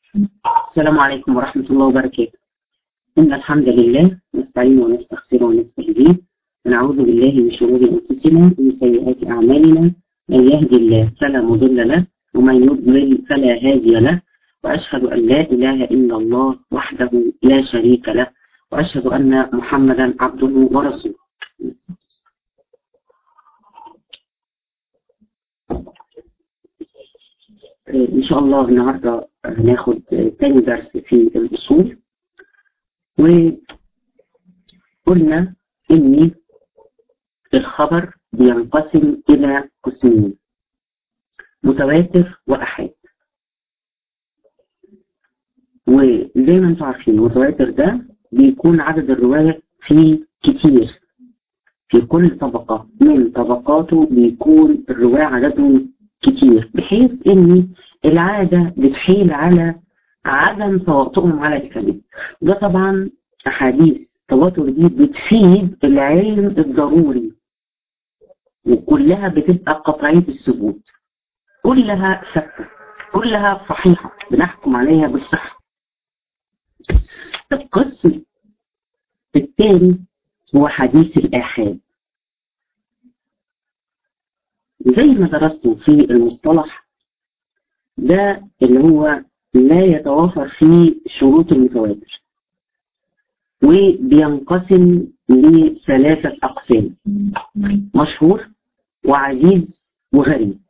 السلام عليكم ورحمة الله وبركاته إن الحمد لله نستعين ونستغفر ونستهديه ونعوذ بالله من شرور أنفسنا ومن سيئات أعمالنا من يهدي الله فلا مضل له ومن يضلل فلا هادي له وأشهد أن لا إله إلا الله وحده لا شريك له وأشهد أن محمدا عبده ورسوله إن شاء الله النهاردة هناخد تاني درس في الأصول وقلنا إن الخبر بينقسم إلى قسمين متواتر وأحاد وزي ما انتم عارفين المتواتر ده بيكون عدد الرواية فيه كتير في كل طبقة من طبقاته بيكون الرواية عددهم كتير بحيث ان العادة بتحيل على عدم تواطؤهم على الكلام ده طبعا احاديث التواتر دي بتفيد العلم الضروري وكلها بتبقى قطعية الثبوت كلها ثابتة كلها صحيحة بنحكم عليها بالصحة القسم الثاني هو حديث الآحاد زي ما درستم في المصطلح ده اللي هو لا يتوافر فيه شروط المتواتر وبينقسم لثلاثة أقسام مشهور وعزيز وغريب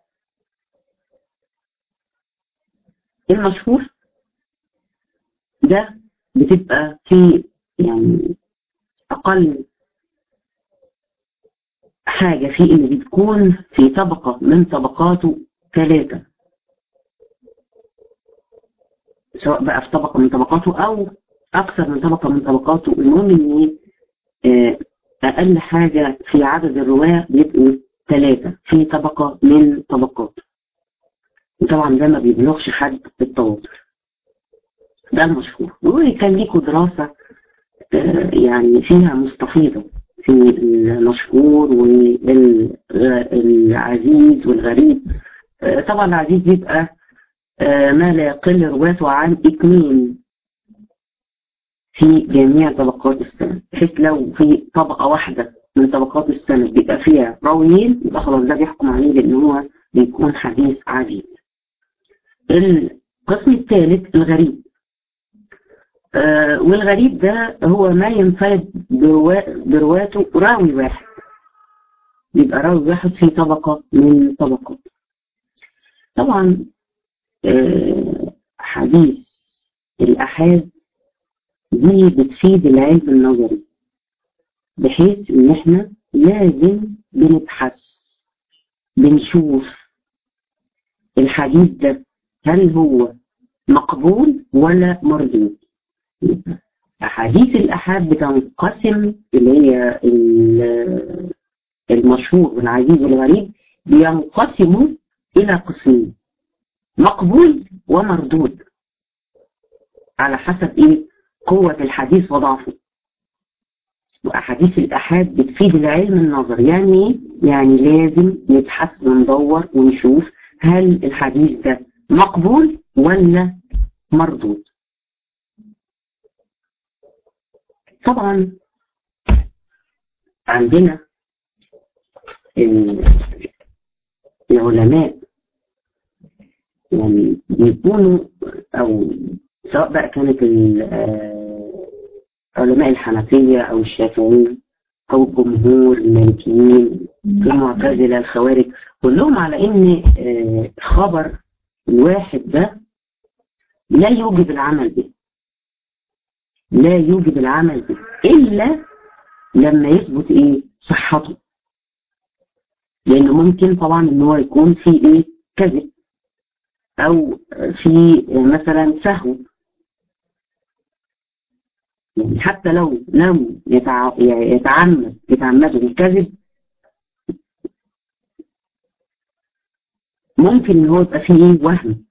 المشهور ده بتبقى في يعني أقل حاجة في اللي بتكون في طبقة من طبقاته ثلاثة سواء بقى في طبقة من طبقاته أو أكثر من طبقة من طبقاته المهم إن أقل حاجة في عدد الرواة بيبقوا ثلاثة في طبقة من طبقاته وطبعا ده ما بيبلغش حد التواتر ده المشهور وكان ليكوا دراسة يعني فيها مستفيضة في المشهور والعزيز والغريب طبعا العزيز بيبقى ما لا يقل رواته عن اثنين في جميع طبقات السنة بحيث لو في طبقة واحدة من طبقات السنة بيبقى فيها راويين يبقى خلاص ده بيحكم عليه لأن هو بيكون حديث عزيز القسم الثالث الغريب آه والغريب ده هو ما ينفرد برواته راوي واحد يبقى راوي واحد في طبقة من طبقات طبعا آه حديث الأحاد دي بتفيد العلم النظري بحيث ان احنا لازم بنبحث بنشوف الحديث ده هل هو مقبول ولا مردود أحاديث الأحاد بتنقسم اللي هي المشهور والعزيز والغريب بينقسموا إلى قسمين مقبول ومردود على حسب إيه قوة الحديث وضعفه وأحاديث الأحاد بتفيد العلم النظر يعني إيه؟ يعني لازم نبحث وندور ونشوف هل الحديث ده مقبول ولا مردود طبعا عندنا العلماء يعني بيكونوا او سواء بقى كانت علماء الحنفية او الشافعيين او الجمهور المالكيين المعتزلة الخوارج كلهم على ان خبر الواحد ده لا يوجب العمل به لا يوجب العمل به إلا لما يثبت إيه صحته لأنه ممكن طبعا إن هو يكون في إيه كذب أو في مثلا سهو يعني حتى لو لم يتع... يتعمد يتعمدوا بالكذب ممكن إن هو يبقى فيه إيه وهم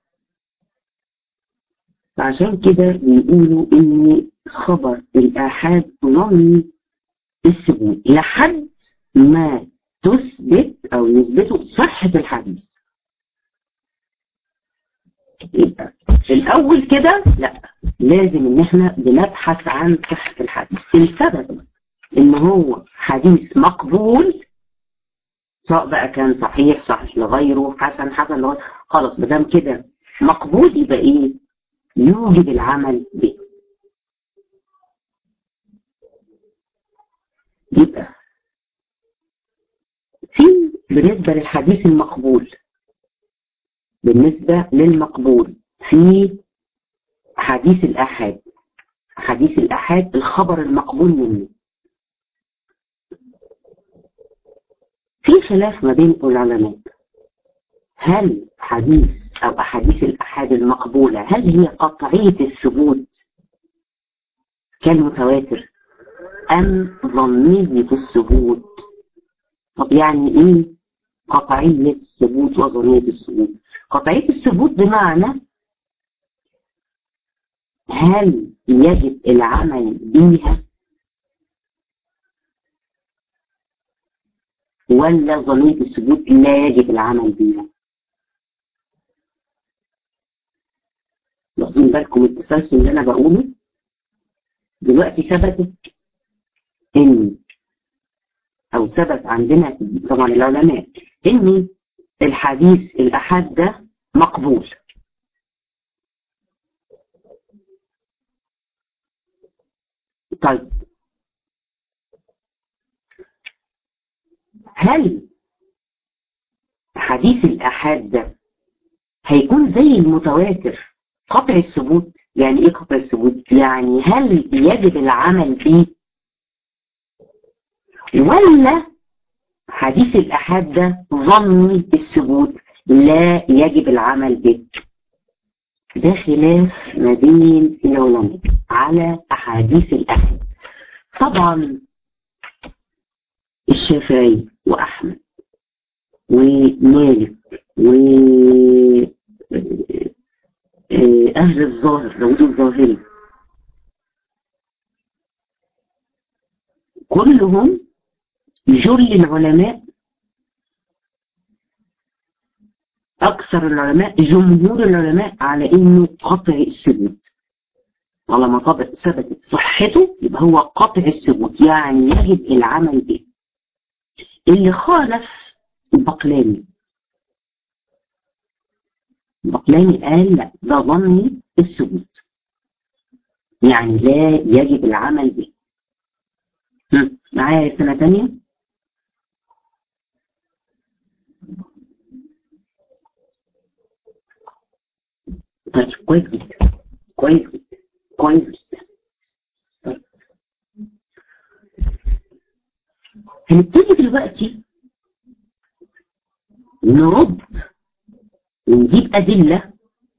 فعشان كده بيقولوا إن خبر الآحاد ظن الثبوت لحد ما تثبت أو يثبتوا صحة الحديث يبقى في الاول كده لا لازم ان احنا بنبحث عن صحة الحديث السبب ان هو حديث مقبول سواء بقى كان صحيح صحيح لغيره حسن حسن لغيره خلاص بدام كده مقبول يبقى ايه يوجب العمل به يبقى في بالنسبة للحديث المقبول بالنسبة للمقبول في حديث الأحاد حديث الأحاد الخبر المقبول منه في خلاف ما بين العلماء هل حديث أو أحاديث الأحاد المقبولة هل هي قطعية الثبوت كالمتواتر أم ظنية الثبوت طب يعني إيه قطعية الثبوت وظنية الثبوت قطعية الثبوت بمعنى هل يجب العمل بيها ولا ظنية الثبوت لا يجب العمل بيها واخدين بالكم التسلسل اللي انا بقوله دلوقتي ثبتت ان او ثبت عندنا طبعا العلماء ان الحديث الاحاد ده مقبول طيب هل حديث الأحاد ده هيكون زي المتواتر قطع الثبوت يعني ايه قطع الثبوت يعني هل يجب العمل به ولا حديث الأحاد ده ظني الثبوت لا يجب العمل به ده خلاف ما بين العلماء على أحاديث الأحاد طبعا الشافعي وأحمد ومالك وأهل الظاهر داود الظاهري كلهم جل العلماء أكثر العلماء جمهور العلماء على إنه قطع الثبوت طالما طبق ثبتت صحته يبقى هو قطع الثبوت يعني يجب العمل به اللي خالف البقلاني البقلاني قال لا ده ظني الثبوت يعني لا يجب العمل به معايا سنة تانية طيب كويس جدا كويس جدا كويس جدا طيب هنبتدي دلوقتي نرد ونجيب أدلة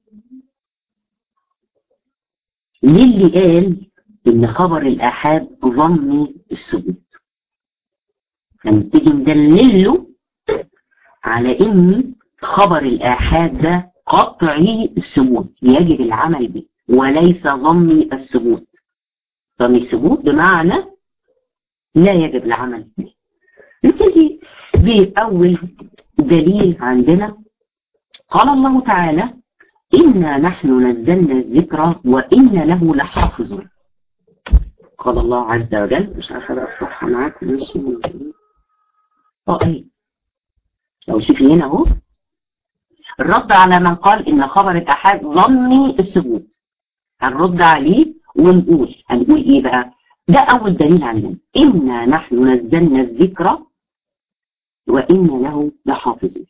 للي قال إن خبر الآحاد ظني الثبوت هنبتدي ندلل له على إن خبر الآحاد ده قطعي الثبوت يجب العمل به وليس ظني الثبوت ظني الثبوت بمعنى لا يجب العمل به نبتدي بأول دليل عندنا قال الله تعالى إنا نحن نزلنا الذكر وإن له لحافظ قال الله عز وجل مش عارفة بقى الصفحة معاك ماشي اه ايه لو شوفي هنا اهو الرد على من قال إن خبر الأحاد ظني الثبوت هنرد عليه ونقول هنقول إيه بقى ده أول دليل عندنا إنا نحن نزلنا الذكر وإن له لحافظين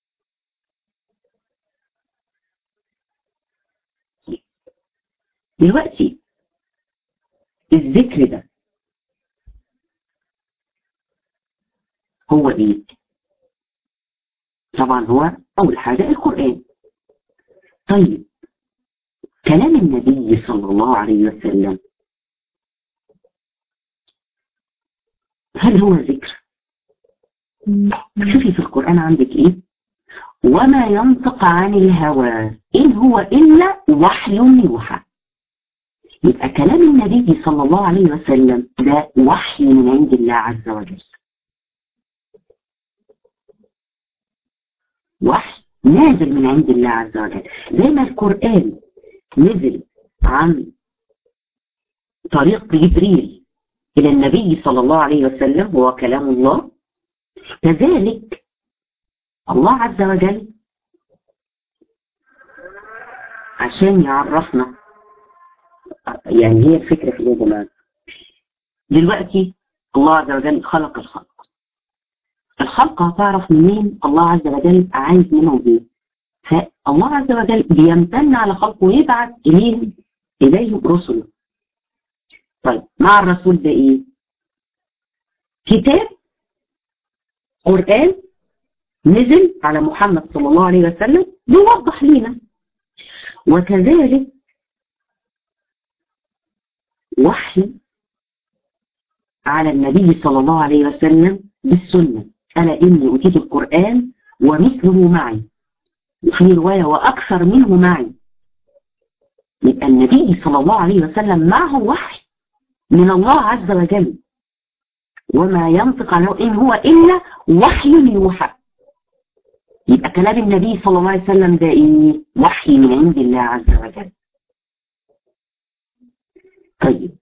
دلوقتي الذكر ده هو ايه طبعا هو اول حاجة القرآن طيب كلام النبي صلى الله عليه وسلم هل هو ذكر شوفي في القرآن عندك ايه وما ينطق عن الهوى إن هو إلا وحي يوحى يبقى كلام النبي صلى الله عليه وسلم ده وحي من عند الله عز وجل وحي نازل من عند الله عز وجل زي ما القرآن نزل عن طريق جبريل إلى النبي صلى الله عليه وسلم هو كلام الله كذلك الله عز وجل عشان يعرفنا يعني هي الفكرة في ايه جماعة دلوقتي الله عز وجل خلق الخلق الخلق هتعرف منين الله عز وجل عايز منهم ايه فالله عز وجل بيمتن على خلقه ويبعث اليهم اليهم رسله طيب مع الرسول ده ايه كتاب قرآن نزل على محمد صلى الله عليه وسلم بيوضح لنا وكذلك وحي على النبي صلى الله عليه وسلم بالسنة ألا إني أوتيت القرآن ومثله معي وفي رواية وأكثر منه معي يبقى النبي صلى الله عليه وسلم معه وحي من الله عز وجل وما ينطق عنه إن هو إلا وحي يوحى يبقى كلام النبي صلى الله عليه وسلم ده إيه وحي من عند الله عز وجل طيب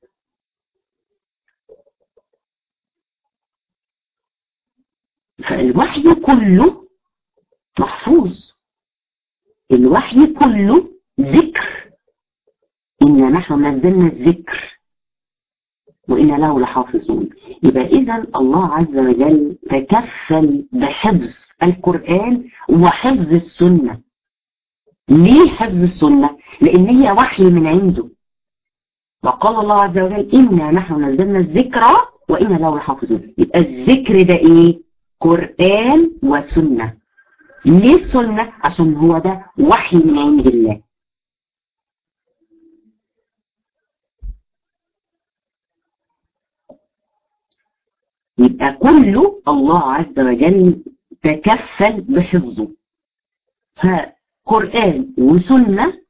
فالوحي كله محفوظ الوحي كله ذكر إنا نحن نزلنا الذكر وإنا له لحافظون يبقى إذا الله عز وجل تكفل بحفظ القرآن وحفظ السنة ليه حفظ السنة؟ لأن هي وحي من عنده وقال الله عز وجل إنا نحن نزلنا الذكر وإنا له لحافظون يبقى الذكر ده إيه؟ قرآن وسنة ليه السنة؟ عشان هو ده وحي من عند الله يبقى كله الله عز وجل تكفل بحفظه فقرآن وسنة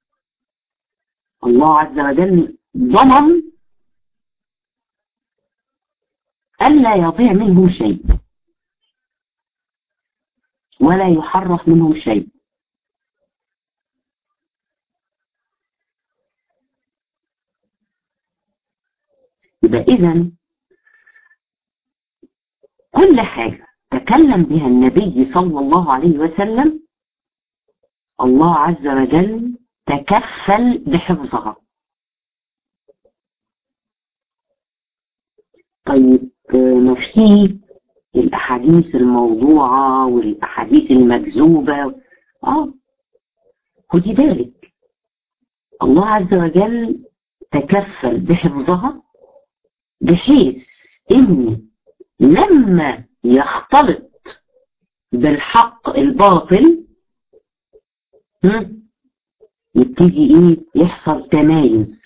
الله عز وجل ضمن ألا يضيع منهم شيء ولا يحرف منهم شيء يبقى إذا كل حاجة تكلم بها النبي صلى الله عليه وسلم الله عز وجل تكفل بحفظها طيب ما في الأحاديث الموضوعة والأحاديث المكذوبة آه خدي بالك الله عز وجل تكفل بحفظها بحيث إن لما يختلط بالحق الباطل يبتدي ايه يحصل تمايز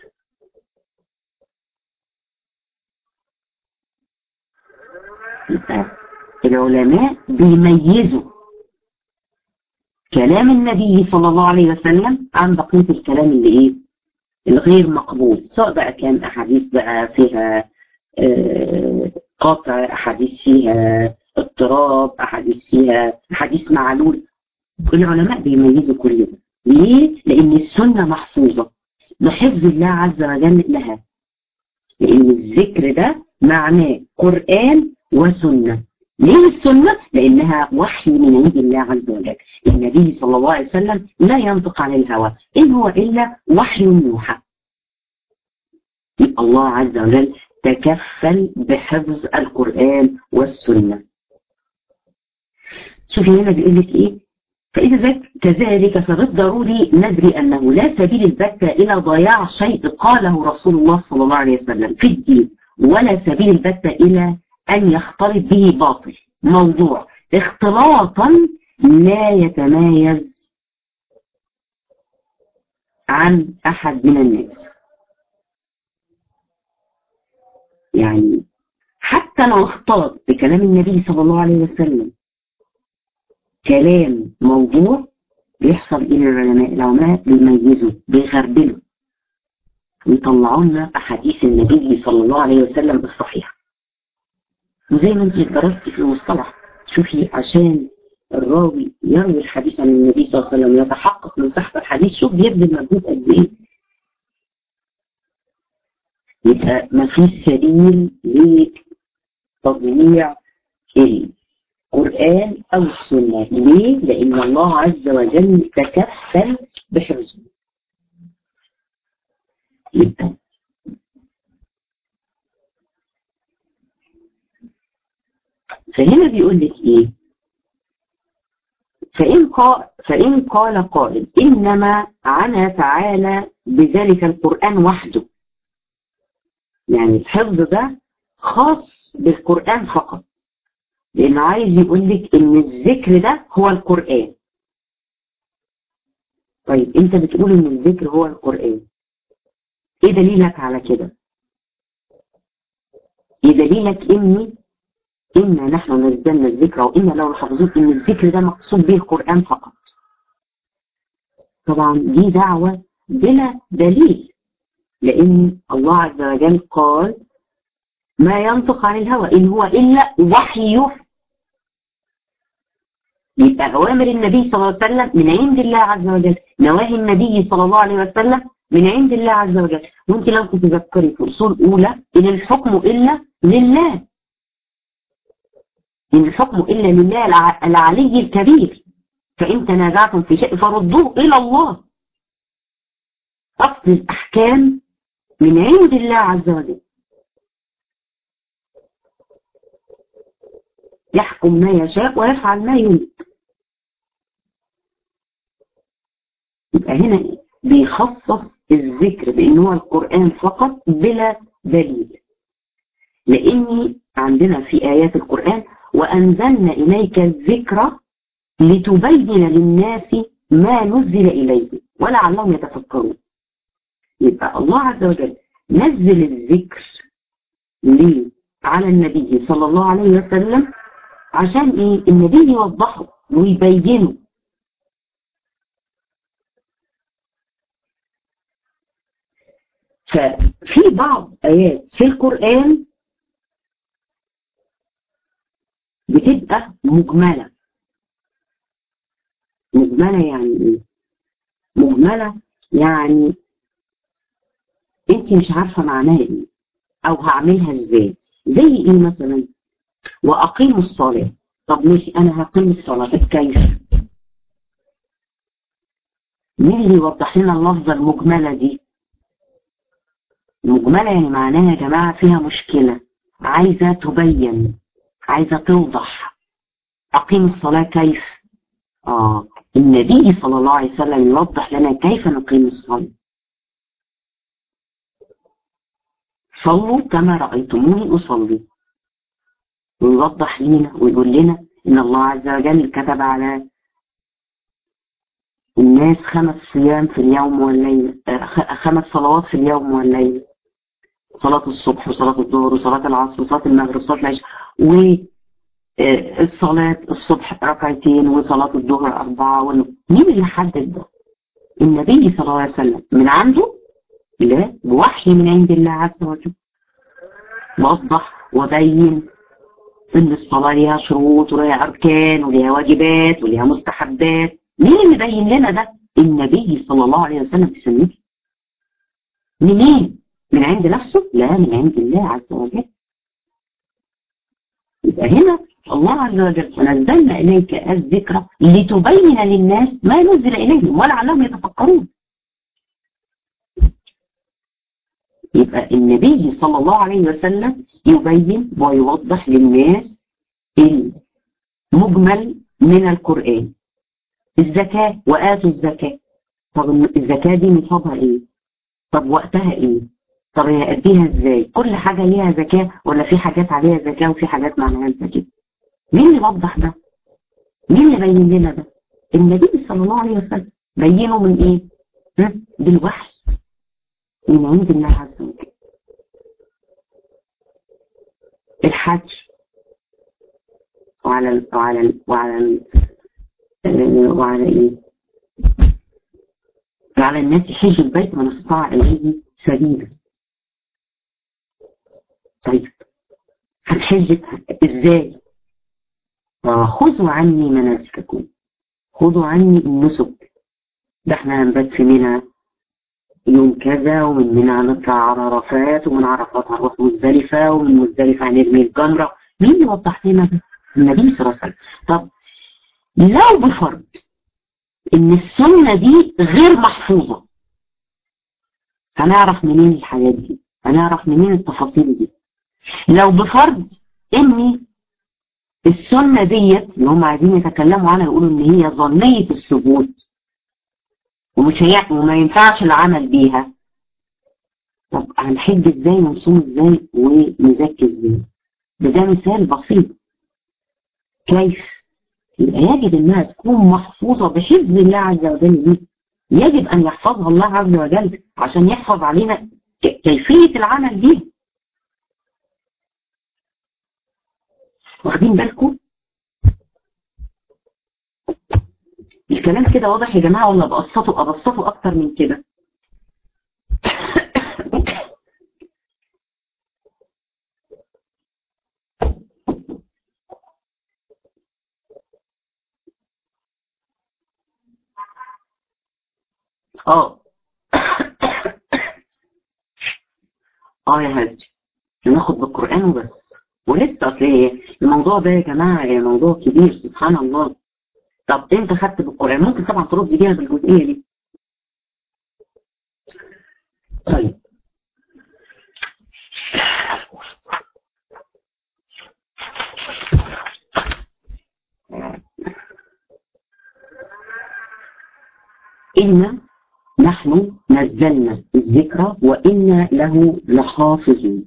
يبقى العلماء بيميزوا كلام النبي صلى الله عليه وسلم عن بقية الكلام اللي ايه الغير مقبول سواء بقى كان احاديث بقى فيها آه قطع أحاديث فيها اضطراب أحاديث فيها أحاديث معلول العلماء بيميزوا كل ده ليه؟ لأن السنة محفوظة بحفظ الله عز وجل لها لأن الذكر ده معناه قرآن وسنة ليه السنة؟ لأنها وحي من عند الله عز وجل النبي صلى الله عليه وسلم لا ينطق عن الهوى إن هو إلا وحي يوحى يبقى الله عز وجل تكفل بحفظ القرآن والسنة شوفي هنا بيقول لك ايه فإذا ذلك كذلك فبالضروري ندري أنه لا سبيل البتة إلى ضياع شيء قاله رسول الله صلى الله عليه وسلم في الدين ولا سبيل البتة إلى أن يختلط به باطل موضوع اختلاطا لا يتمايز عن أحد من الناس يعني حتى لو اختلط بكلام النبي صلى الله عليه وسلم كلام موضوع بيحصل ايه للعلماء العلماء بيميزوا بيغربلوا ويطلعوا لنا احاديث النبي صلى الله عليه وسلم الصحيحه وزي ما انت درستي في المصطلح شوفي عشان الراوي يروي الحديث عن النبي صلى الله عليه وسلم يتحقق من صحة الحديث شوف بيبذل مجهود قد ايه يبقى ما فيش سبيل لتضييع القرآن أو السنة ليه؟ لأن الله عز وجل تكفل بحفظه يبقى فهنا بيقول لك ايه فإن قال, فإن قال قائل إنما عنا تعالى بذلك القرآن وحده يعني الحفظ ده خاص بالقرآن فقط لأنه عايز يقول لك إن الذكر ده هو القرآن طيب أنت بتقول إن الذكر هو القرآن إيه دليلك على كده؟ إيه دليلك إني إنا نحن نزلنا الذكر وإنا لو حافظون إن الذكر ده مقصود به القرآن فقط طبعا دي دعوة بلا دليل لأن الله عز وجل قال ما ينطق عن الهوى إن هو إلا وحي يبقى أوامر النبي صلى الله عليه وسلم من عند الله عز وجل نواهي النبي صلى الله عليه وسلم من عند الله عز وجل وانت لو تتذكري في أصول أولى إن الحكم إلا لله إن الحكم إلا لله العلي الكبير فإن تنازعتم في شيء فردوه إلى الله أصل الأحكام من عند الله عز وجل يحكم ما يشاء ويفعل ما يريد يبقى هنا بيخصص الذكر بأنه هو القرآن فقط بلا دليل لأني عندنا في آيات القرآن وأنزلنا إليك الذكر لتبين للناس ما نزل إليه ولعلهم يتفكرون يبقى الله عز وجل نزل الذكر ليه على النبي صلى الله عليه وسلم عشان ايه النبي يوضحه ويبينه ففي بعض آيات في القرآن بتبقى مجملة مجملة يعني ايه مجملة يعني انت مش عارفة معناها ايه او هعملها ازاي زي ايه مثلا واقيموا الصلاة طب ماشي انا هقيم الصلاة طب كيف مين اللي يوضح لنا اللفظة المجملة دي المجملة يعني معناها يا جماعة فيها مشكلة عايزة تبين عايزة توضح أقيم الصلاة كيف آه النبي صلى الله عليه وسلم يوضح لنا كيف نقيم الصلاة صلوا كما رأيتموني أصلي ويوضح لنا ويقول لنا إن الله عز وجل كتب على الناس خمس صيام في اليوم والليل خمس صلوات في اليوم والليل صلاة الصبح وصلاة الظهر وصلاة العصر وصلاة المغرب وصلاة العشاء والصلاة الصبح ركعتين وصلاة الظهر أربعة مين اللي حدد ده؟ النبي صلى الله عليه وسلم من عنده؟ لا بوحي من عند الله عز وجل وضح وبين ان الصلاة ليها شروط وليها أركان وليها واجبات وليها مستحبات مين اللي بين لنا ده؟ النبي صلى الله عليه وسلم في سنته منين؟ من عند نفسه؟ لا من عند الله عز وجل يبقى هنا الله عز وجل ونزلنا إليك الذكرى لتبين للناس ما نزل إليهم ولعلهم يتفكرون يبقى النبي صلى الله عليه وسلم يبين ويوضح للناس المجمل من القرآن الزكاة وآتوا الزكاة طب الزكاة دي نصابها ايه طب وقتها ايه طب هي اديها ازاي كل حاجة ليها زكاة ولا في حاجات عليها زكاة وفي حاجات ما عليها زكاة مين اللي وضح ده مين اللي بين لنا ده النبي صلى الله عليه وسلم بينه من ايه ها؟ بالوحي من عند الله عز وجل الحج وعلى ال وعلى ال وعلى ال وعلى ايه وعلى الناس حج البيت من استطاع اليه سبيلا طيب هنحج ازاي خذوا عني مناسككم خذوا عني النسك ده احنا هنبات في منى يوم كذا ومن منى هنطلع على عرفات ومن عرفات هنروح مزدلفة ومن مزدلفة هنرمي الجمرة مين اللي وضح لنا ده؟ النبي صلى الله عليه وسلم طب لو بفرض ان السنة دي غير محفوظة هنعرف منين الحاجات دي هنعرف منين التفاصيل دي لو بفرض ان السنة ديت اللي هم عايزين يتكلموا عنها يقولوا ان هي ظنية الثبوت ومش هي وما ينفعش العمل بيها طب هنحج ازاي ونصوم ازاي ونزكي ازاي ده ده مثال بسيط كيف يبقى يجب انها تكون محفوظة بحفظ الله عز وجل دي يجب ان يحفظها الله عز وجل عشان يحفظ علينا كيفية العمل بيها واخدين بالكم الكلام كده واضح يا جماعة ولا بقسطه أبسطه أكتر من كده اه اه يا حبيبتي ناخد بالقرآن وبس ولسه اصل الموضوع ده يا جماعة موضوع كبير سبحان الله طب انت خدت بالقرآن ممكن طبعا ترد بيها بالجزئية دي طيب إنا نحن نزلنا الذكر وإنا له لحافظون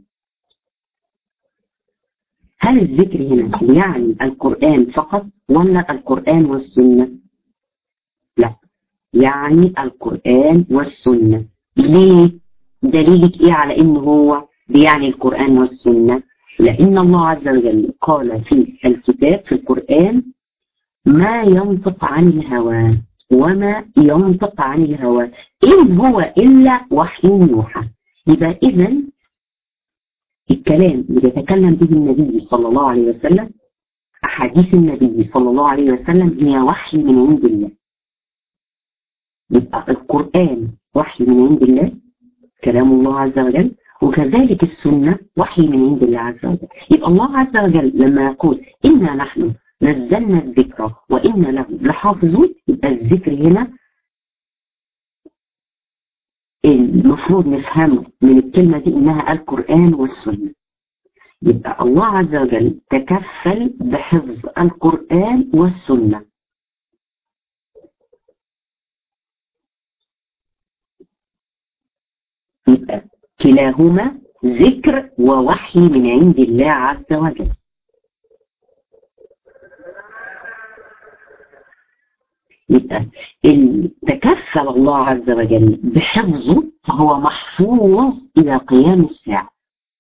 هل الذكر هنا يعني القرآن فقط ولا القرآن والسنة لا يعني القرآن والسنة ليه دليلك ايه على ان هو بيعني القرآن والسنة لان الله عز وجل قال في الكتاب في القرآن ما ينطق عن الهوى وما ينطق عن الهوى إن هو إلا وحي يوحى يبقى إذا الكلام اللي يتكلم به النبي صلى الله عليه وسلم أحاديث النبي صلى الله عليه وسلم هي وحي من عند الله يبقى القرآن وحي من عند الله كلام الله عز وجل وكذلك السنة وحي من عند الله عز وجل يبقى الله عز وجل لما يقول إنا نحن نزلنا الذكر وإنا له لحافظون يبقى الذكر هنا المفروض نفهمه من الكلمة دي إنها القرآن والسنة يبقى الله عز وجل تكفل بحفظ القرآن والسنة يبقى كلاهما ذكر ووحي من عند الله عز وجل يبقى تكفل الله عز وجل بحفظه فهو محفوظ إلى قيام الساعة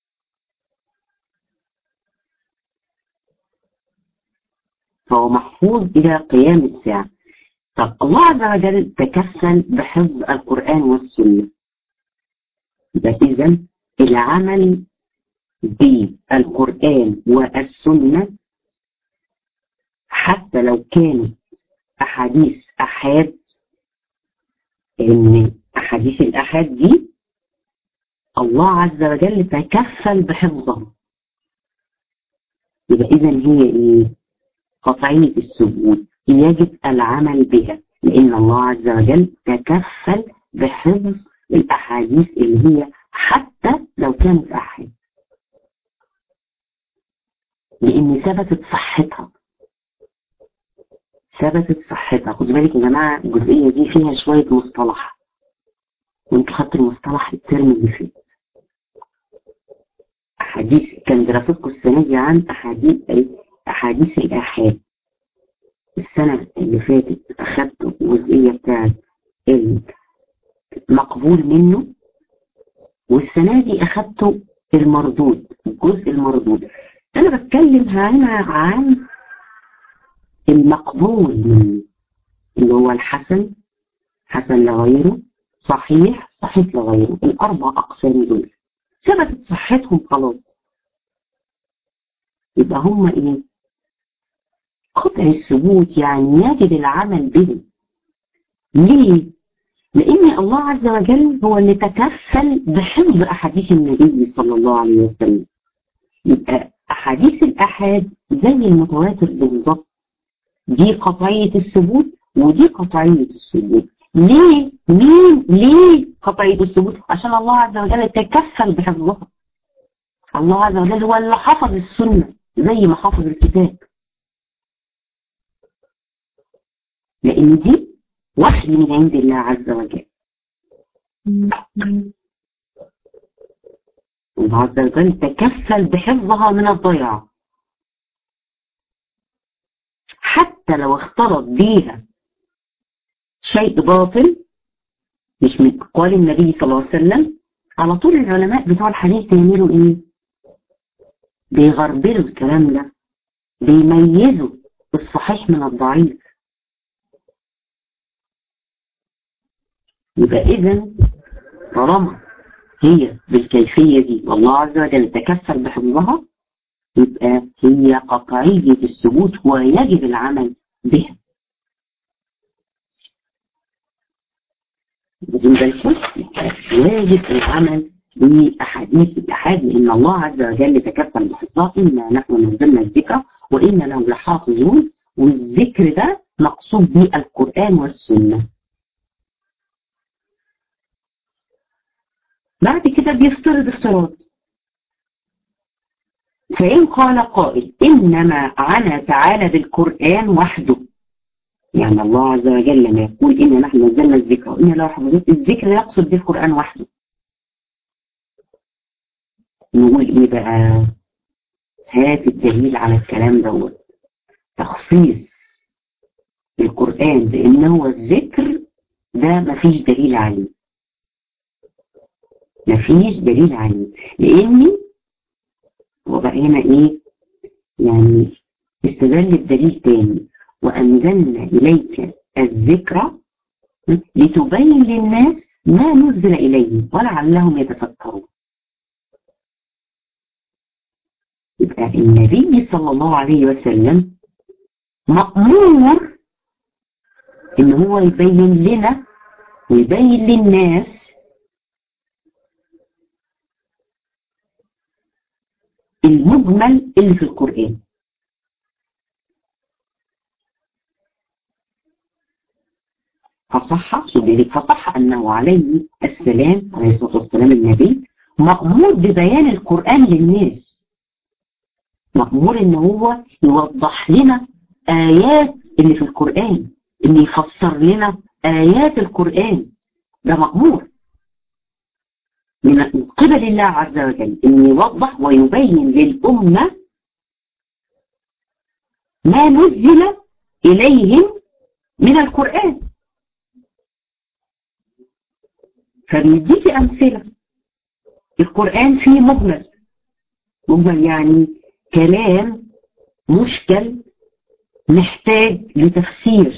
فهو محفوظ إلى قيام الساعة طب الله عز وجل تكفل بحفظ القرآن والسنة يبقى إذا العمل بالقرآن والسنة حتى لو كانت أحاديث أحاد إن أحاديث الأحاد دي الله عز وجل تكفل بحفظها يبقى إذا هي إيه؟ قطعية الثبوت يجب العمل بها لأن الله عز وجل تكفل بحفظ الأحاديث اللي هي حتى لو كانت أحاد لأن ثبتت صحتها ثبتت صحتها خدوا بالك يا جماعة الجزئية دي فيها شوية مصطلح وانتوا خدتوا المصطلح الترم اللي فات أحاديث كان دراستكم السنة دي عن أحاديث أحاديث الآحاد السنة اللي فاتت أخدتوا الجزئية بتاعت المقبول منه والسنة دي أخدتوا المردود الجزء المردود أنا بتكلم هنا عن المقبول منه اللي هو الحسن حسن لغيره صحيح صحيح لغيره الأربع أقسام دول ثبتت صحتهم خلاص يبقى هم إيه قطع الثبوت يعني يجب العمل به ليه؟ لأن الله عز وجل هو اللي تكفل بحفظ أحاديث النبي صلى الله عليه وسلم يبقى أحاديث الأحاد زي المتواتر بالظبط دي قطعية الثبوت ودي قطعية الثبوت ليه؟ مين؟ ليه قطعية الثبوت؟ عشان الله عز وجل تكفل بحفظها الله عز وجل هو اللي حفظ السنة زي ما حفظ الكتاب لأن دي وحي من عند الله عز وجل الله عز وجل تكفل بحفظها من الضياع حتى لو اختلط بيها شيء باطل مش من أقوال النبي صلى الله عليه وسلم على طول العلماء بتوع الحديث بيعملوا ايه بيغربلوا الكلام ده بيميزوا الصحيح من الضعيف يبقى اذا طالما هي بالكيفية دي والله عز وجل تكفل بحفظها يبقى هي قطعية الثبوت ويجب العمل بها لازم بالكم واجب العمل بأحاديث الأحاد لأن الله عز وجل تكفل بحفظها إنا نحن نزلنا الذكر وإنا له لحافظون والذكر ده مقصود به القرآن والسنة بعد كده بيفترض افتراض فإن قال قائل إنما عنا تعالى بالقرآن وحده يعني الله عز وجل لما يقول إنا نحن نزلنا الذكر وإنا له حفظون الذكر يقصد به القرآن وحده نقول إيه بقى هات الدليل على الكلام دوت تخصيص القرآن بأن هو الذكر ده مفيش دليل عليه مفيش دليل عليه لأني وبقى هنا إيه يعني استدل الدليل تاني وأنزلنا إليك الذكرى لتبين للناس ما نزل إليهم ولعلهم يتفكرون يبقى النبي صلى الله عليه وسلم مأمور إن هو يبين لنا ويبين للناس المجمل اللي في القرآن فصح سبيلك فصح أنه عليه السلام عليه الصلاة والسلام النبي مأمور ببيان القرآن للناس مأمور ان هو يوضح لنا آيات اللي في القرآن ان يفسر لنا آيات القرآن ده مأمور من قبل الله عز وجل ان يوضح ويبين للأمة ما نزل إليهم من القرآن فبيديك أمثلة القرآن فيه مجمل مجمل يعني كلام مشكل محتاج لتفسير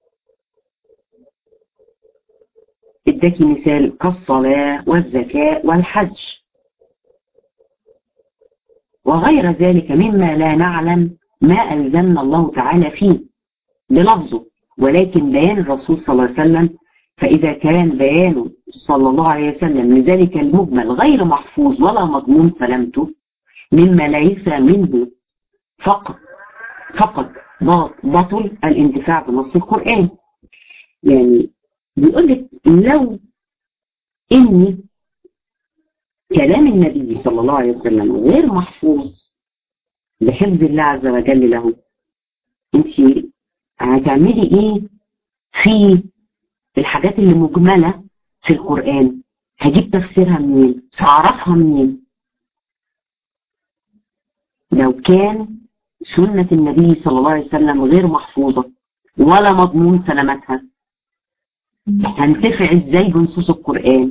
اداكي مثال كالصلاة والزكاة والحج وغير ذلك مما لا نعلم ما ألزمنا الله تعالى فيه بلفظه ولكن بيان الرسول صلى الله عليه وسلم فإذا كان بيانه صلى الله عليه وسلم لذلك المجمل غير محفوظ ولا مضمون سلامته مما ليس منه فقط فقط بطل الانتفاع بنص القرآن يعني بيقول لك لو إن كلام النبي صلى الله عليه وسلم غير محفوظ بحفظ الله عز وجل له انت هتعملي ايه في الحاجات اللي مجملة في القرآن هجيب تفسيرها منين هعرفها منين لو كان سنة النبي صلى الله عليه وسلم غير محفوظة ولا مضمون سلامتها هنتفع ازاي بنصوص القرآن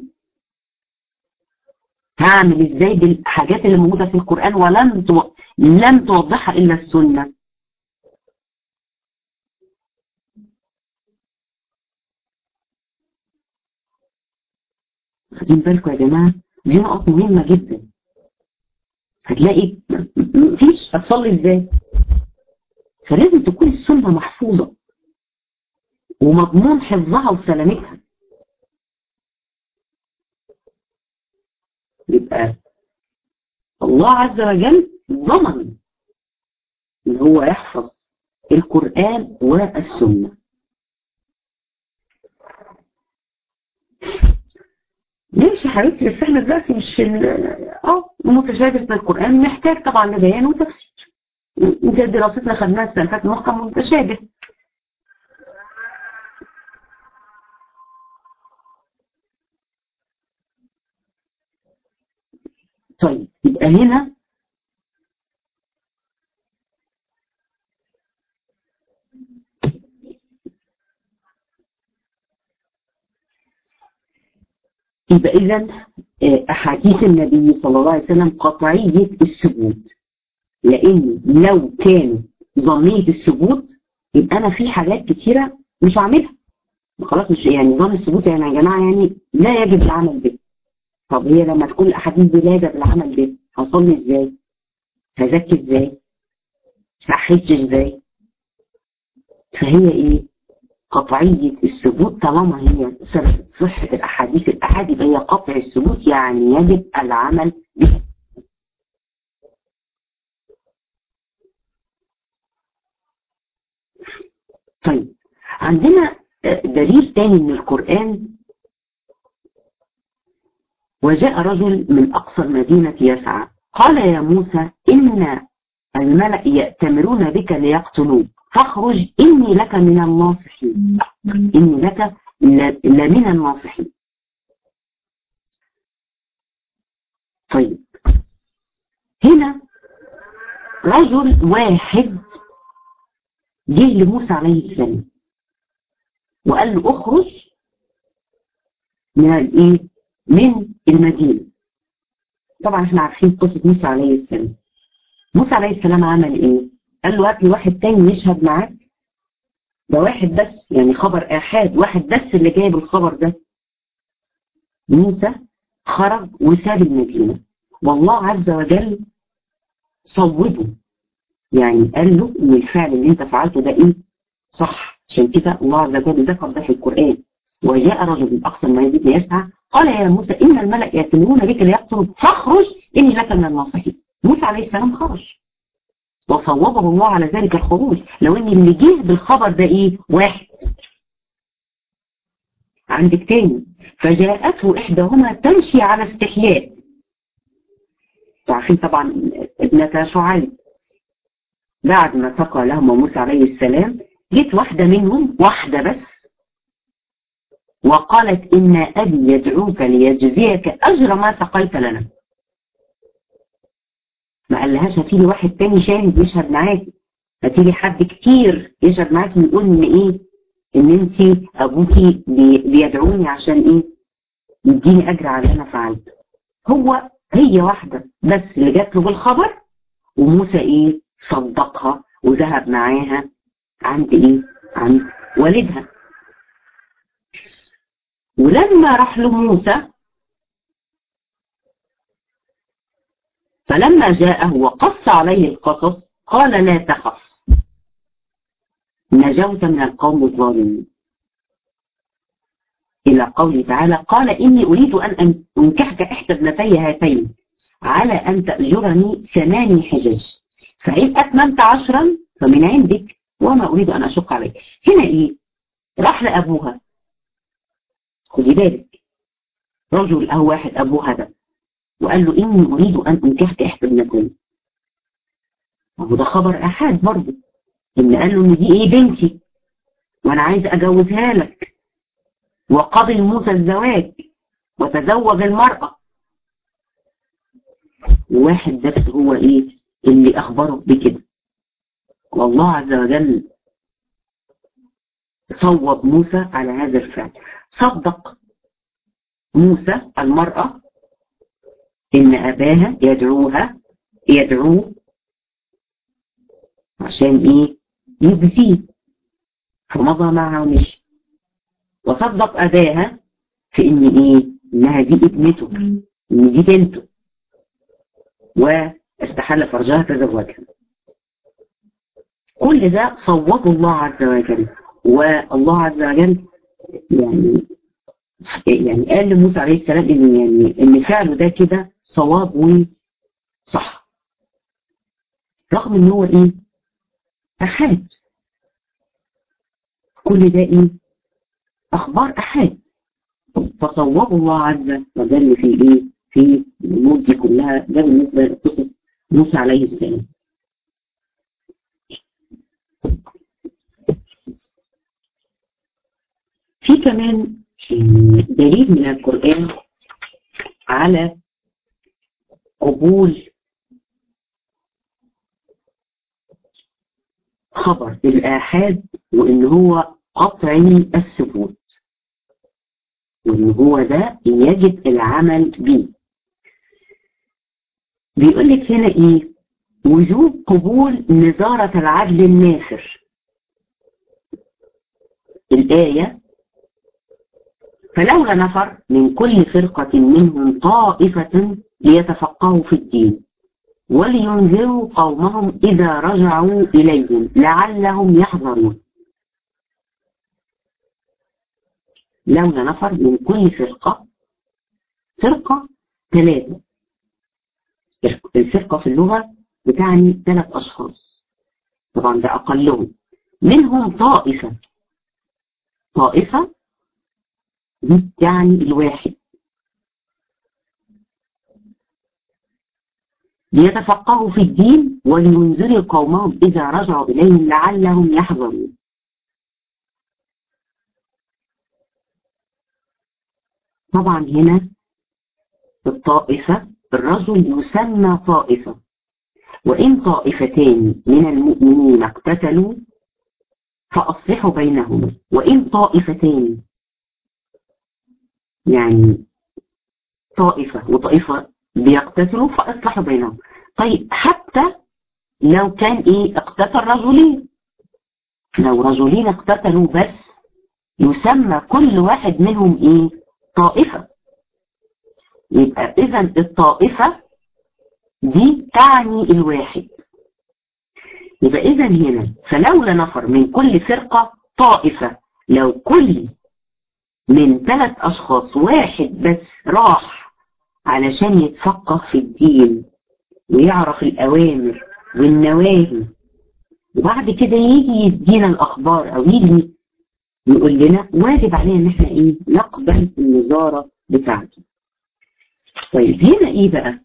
هعمل ازاي بالحاجات اللي موجودة في القرآن ولم تو... لم توضحها إلا السنة خدين بالكم يا جماعة دي نقط مهمة جدا هتلاقي مفيش هتصلي ازاي فلازم تكون السنة محفوظة ومضمون حفظها وسلامتها يبقى الله عز وجل ضمن ان هو يحفظ القرآن والسنة ماشي حبيبتي بس احنا دلوقتي مش في اه المتشابه من القرآن محتاج طبعا لبيان وتفسير انت دراستنا خدناها السنة اللي فاتت محكم متشابه طيب يبقى هنا يبقى إذا أحاديث النبي صلى الله عليه وسلم قطعية الثبوت لأن لو كان ظنية الثبوت يبقى أنا في حاجات كتيرة مش هعملها خلاص مش يعني ظن الثبوت يعني يا جماعة يعني لا يجب العمل به طب هي لما تكون الأحاديث دي لا يجب العمل به هصلي إزاي؟ هزكي إزاي؟ هحج إزاي؟ فهي إيه؟ قطعية الثبوت طالما هي صحة الأحاديث الأحاد يبقى هي قطع الثبوت يعني يجب العمل بها طيب عندنا دليل تاني من القرآن وجاء رجل من أقصى المدينة يسعى قال يا موسى إن الملأ يأتمرون بك ليقتلوك فاخرج إني لك من الناصحين إني لك لمن الناصحين طيب هنا رجل واحد جه لموسى عليه السلام وقال له اخرج من الايه من المدينة طبعا احنا عارفين قصة موسى عليه السلام موسى عليه السلام عمل ايه قال له هات لي واحد تاني يشهد معاك ده واحد بس يعني خبر احاد واحد بس اللي جايب الخبر ده موسى خرج وساب المدينة والله عز وجل صوبه يعني قال له ان الفعل اللي انت فعلته ده ايه صح عشان كده الله عز وجل ذكر ده في القرآن وجاء رجل من اقصى المدينة يسعى قال يا موسى ان الملأ يأتمرون بك ليقتلوا فاخرج اني لك من الناصحين موسى عليه السلام خرج وصوبه الله على ذلك الخروج لو ان اللي جه بالخبر ده ايه واحد عندك تاني فجاءته احداهما تمشي على استحياء عارفين طبعا ابنة شعيب بعد ما سقى لهما موسى عليه السلام جت واحدة منهم واحدة بس وقالت إن أبي يدعوك ليجزيك أجر ما سقيت لنا ما قالهاش هاتيلي واحد تاني شاهد يشهد معاكي هاتيلي حد كتير يشهد معاكي ويقول ان ايه ان انت ابوكي بي بيدعوني عشان ايه يديني اجر على اللي انا فعلته هو هي واحدة بس اللي جات له بالخبر وموسى ايه صدقها وذهب معاها عند ايه عند والدها ولما راح له موسى فلما جاءه وقص عليه القصص قال لا تخف نجوت من القوم الظالمين إلى قوله تعالى قال إني أريد أن أنكحك إحدى ابنتي هاتين على أن تأجرني ثماني حجج فإن أتممت عشرا فمن عندك وما أريد أن أشق عليك هنا إيه راح لأبوها خدي بالك رجل أو واحد أبوها ده وقال له إني أريد أن أنكحك إحدى ابنتين وده خبر أحد برضه إن قال له إن دي إيه بنتي وأنا عايز أجوزها لك وقبل موسى الزواج وتزوج المرأة واحد بس هو إيه اللي أخبره بكده والله عز وجل صوب موسى على هذا الفعل صدق موسى المرأة إن أباها يدعوها يدعوه عشان إيه يجزيه فمضى معها ومشي وصدق أباها في إن إيه إنها دي ابنته إن دي بنته واستحل فرجها تزوجها كل ده صوبه الله عز وجل والله عز وجل يعني يعني قال لموسى عليه السلام ان يعني ان فعله ده كده صواب وصح رغم ان هو ايه احاد كل ده ايه اخبار احاد فصوب الله عز وجل في ايه في الامور دي كلها ده بالنسبه لقصه موسى عليه السلام في كمان دليل من القرآن على قبول خبر الآحاد وإن هو قطعي الثبوت وإن هو ده يجب العمل به بيقول لك هنا إيه وجوب قبول نظارة العدل النافر الآية فلولا نفر من كل فرقة منهم طائفة ليتفقهوا في الدين ولينذروا قومهم إذا رجعوا إليهم لعلهم يحذرون لولا نفر من كل فرقة فرقة ثلاثة الفرقة في اللغة بتعني ثلاث أشخاص طبعا ده أقلهم منهم طائفة طائفة دي بتعني الواحد ليتفقهوا في الدين ولينذروا قومهم إذا رجعوا إليهم لعلهم يحذرون طبعا هنا الطائفة الرجل يسمى طائفة وإن طائفتان من المؤمنين اقتتلوا فأصلحوا بينهما وإن طائفتان يعني طائفة وطائفة بيقتتلوا فأصلحوا بينهم طيب حتى لو كان إيه اقتتل رجلين لو رجلين اقتتلوا بس يسمى كل واحد منهم إيه طائفة يبقى إذا الطائفة دي تعني الواحد يبقى إذا هنا فلولا نفر من كل فرقة طائفة لو كل من ثلاث أشخاص واحد بس راح علشان يتفقه في الدين ويعرف الأوامر والنواهي وبعد كده يجي يدينا الأخبار أو يجي يقول لنا واجب علينا إن احنا إيه نقبل النظارة بتاعته طيب هنا إيه بقى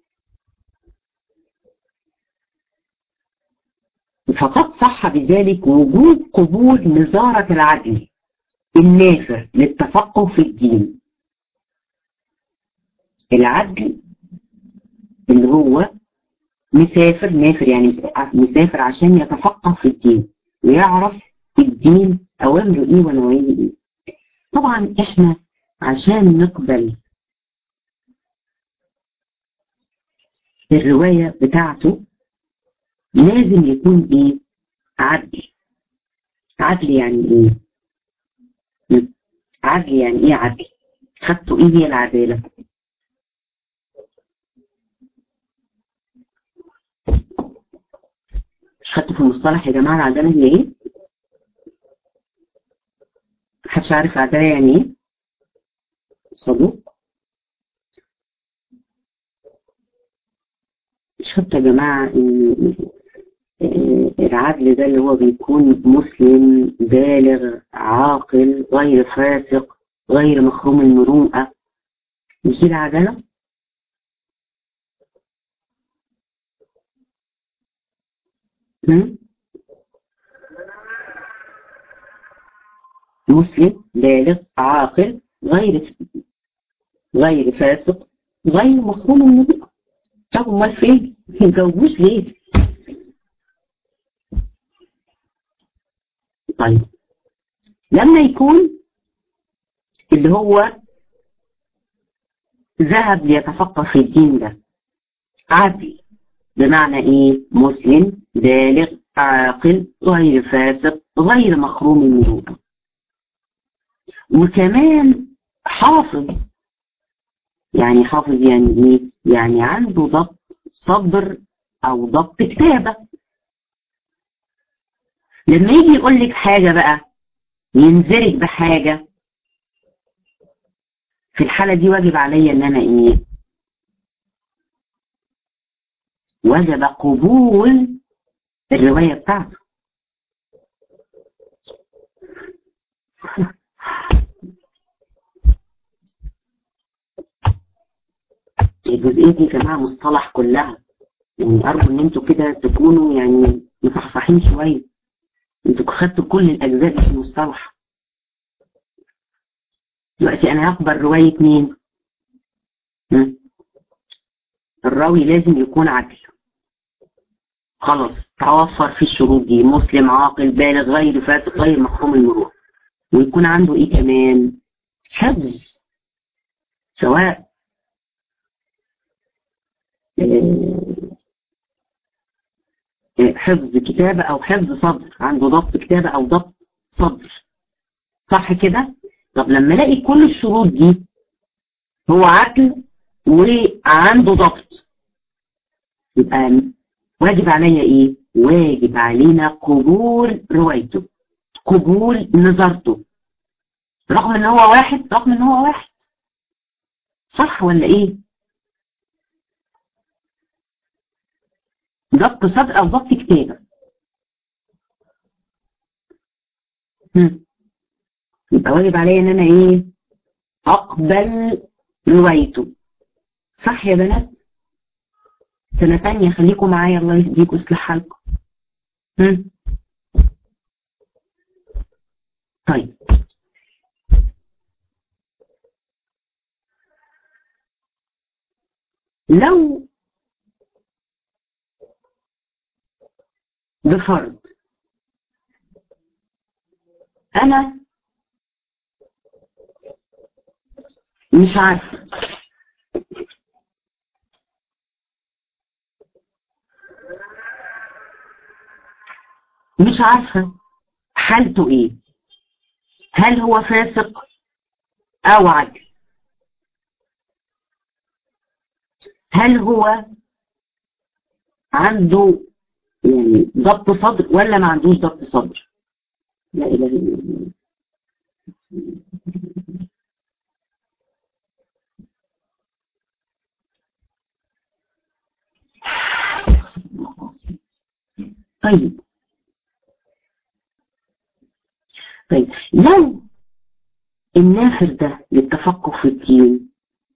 فقد صح بذلك وجود قبول نظارة العدل النافر للتفقه في الدين العدل اللي هو مسافر نافر يعني مسافر عشان يتفقه في الدين ويعرف الدين أوامره إيه ونواهيه إيه طبعا إحنا عشان نقبل الرواية بتاعته لازم يكون إيه عدل عدل يعني إيه عدل يعني ايه عدل خدتوا ايه هي العدالة مش خدتوا في المصطلح يا جماعة العدالة هي ايه محدش عارف العدالة يعني ايه صدوق مش خدتوا يا جماعة ان العدل ده اللي هو بيكون مسلم بالغ عاقل غير فاسق غير مخروم المروءة مش دي العدالة؟ مسلم بالغ عاقل غير غير فاسق غير مخروم المروءة طب امال فين؟ ما تجاوبوش ليه؟ طيب لما يكون اللي هو ذهب ليتفقه في الدين ده عدل بمعنى ايه مسلم بالغ عاقل غير فاسق غير مخروم المروءه وكمان حافظ يعني حافظ يعني ايه يعني عنده ضبط صبر او ضبط كتابه لما يجي يقول لك حاجة بقى ينزلك بحاجة في الحالة دي واجب عليا ان انا ايه وجب قبول الرواية بتاعته الجزئية دي يا جماعة مصطلح كلها يعني أرجو إن أنتوا كده تكونوا يعني مصحصحين شوية أنتوا خدتوا كل الأجزاء دي في المصطلح دلوقتي أنا هقبل رواية مين؟ الراوي لازم يكون عدل خلاص توفر في الشروط دي مسلم عاقل بالغ غير فاسق غير محروم المروءة ويكون عنده ايه كمان حفظ سواء حفظ كتابة او حفظ صدر عنده ضبط كتابة او ضبط صدر صح كده طب لما الاقي كل الشروط دي هو عقل وعنده ضبط يبقى واجب عليا ايه واجب علينا قبول روايته قبول نظرته رغم ان هو واحد رغم ان هو واحد صح ولا ايه ضبط صدر او ضبط كتابة يبقى واجب عليا ان انا ايه اقبل روايته صح يا بنات سنة تانية خليكم معايا الله يهديكم ويصلح حالكم طيب لو بفرض انا مش عارفه مش عارفة حالته ايه هل هو فاسق او عدل هل هو عنده يعني ضبط صدر ولا ما عندوش ضبط صدر لا اله الا الله طيب طيب لو النافر ده للتفقه في الدين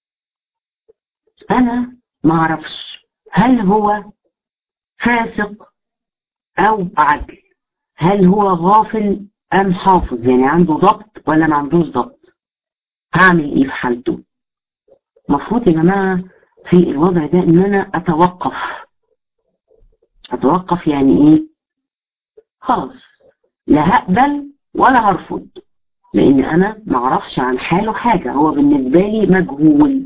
انا ما اعرفش هل هو فاسق او عدل هل هو غافل ام حافظ يعني عنده ضبط ولا ما عندوش ضبط هعمل ايه في حالته المفروض يا جماعه في الوضع ده ان انا اتوقف اتوقف يعني ايه خلاص لا هقبل ولا هرفض لان انا ما اعرفش عن حاله حاجة هو بالنسبة لي مجهول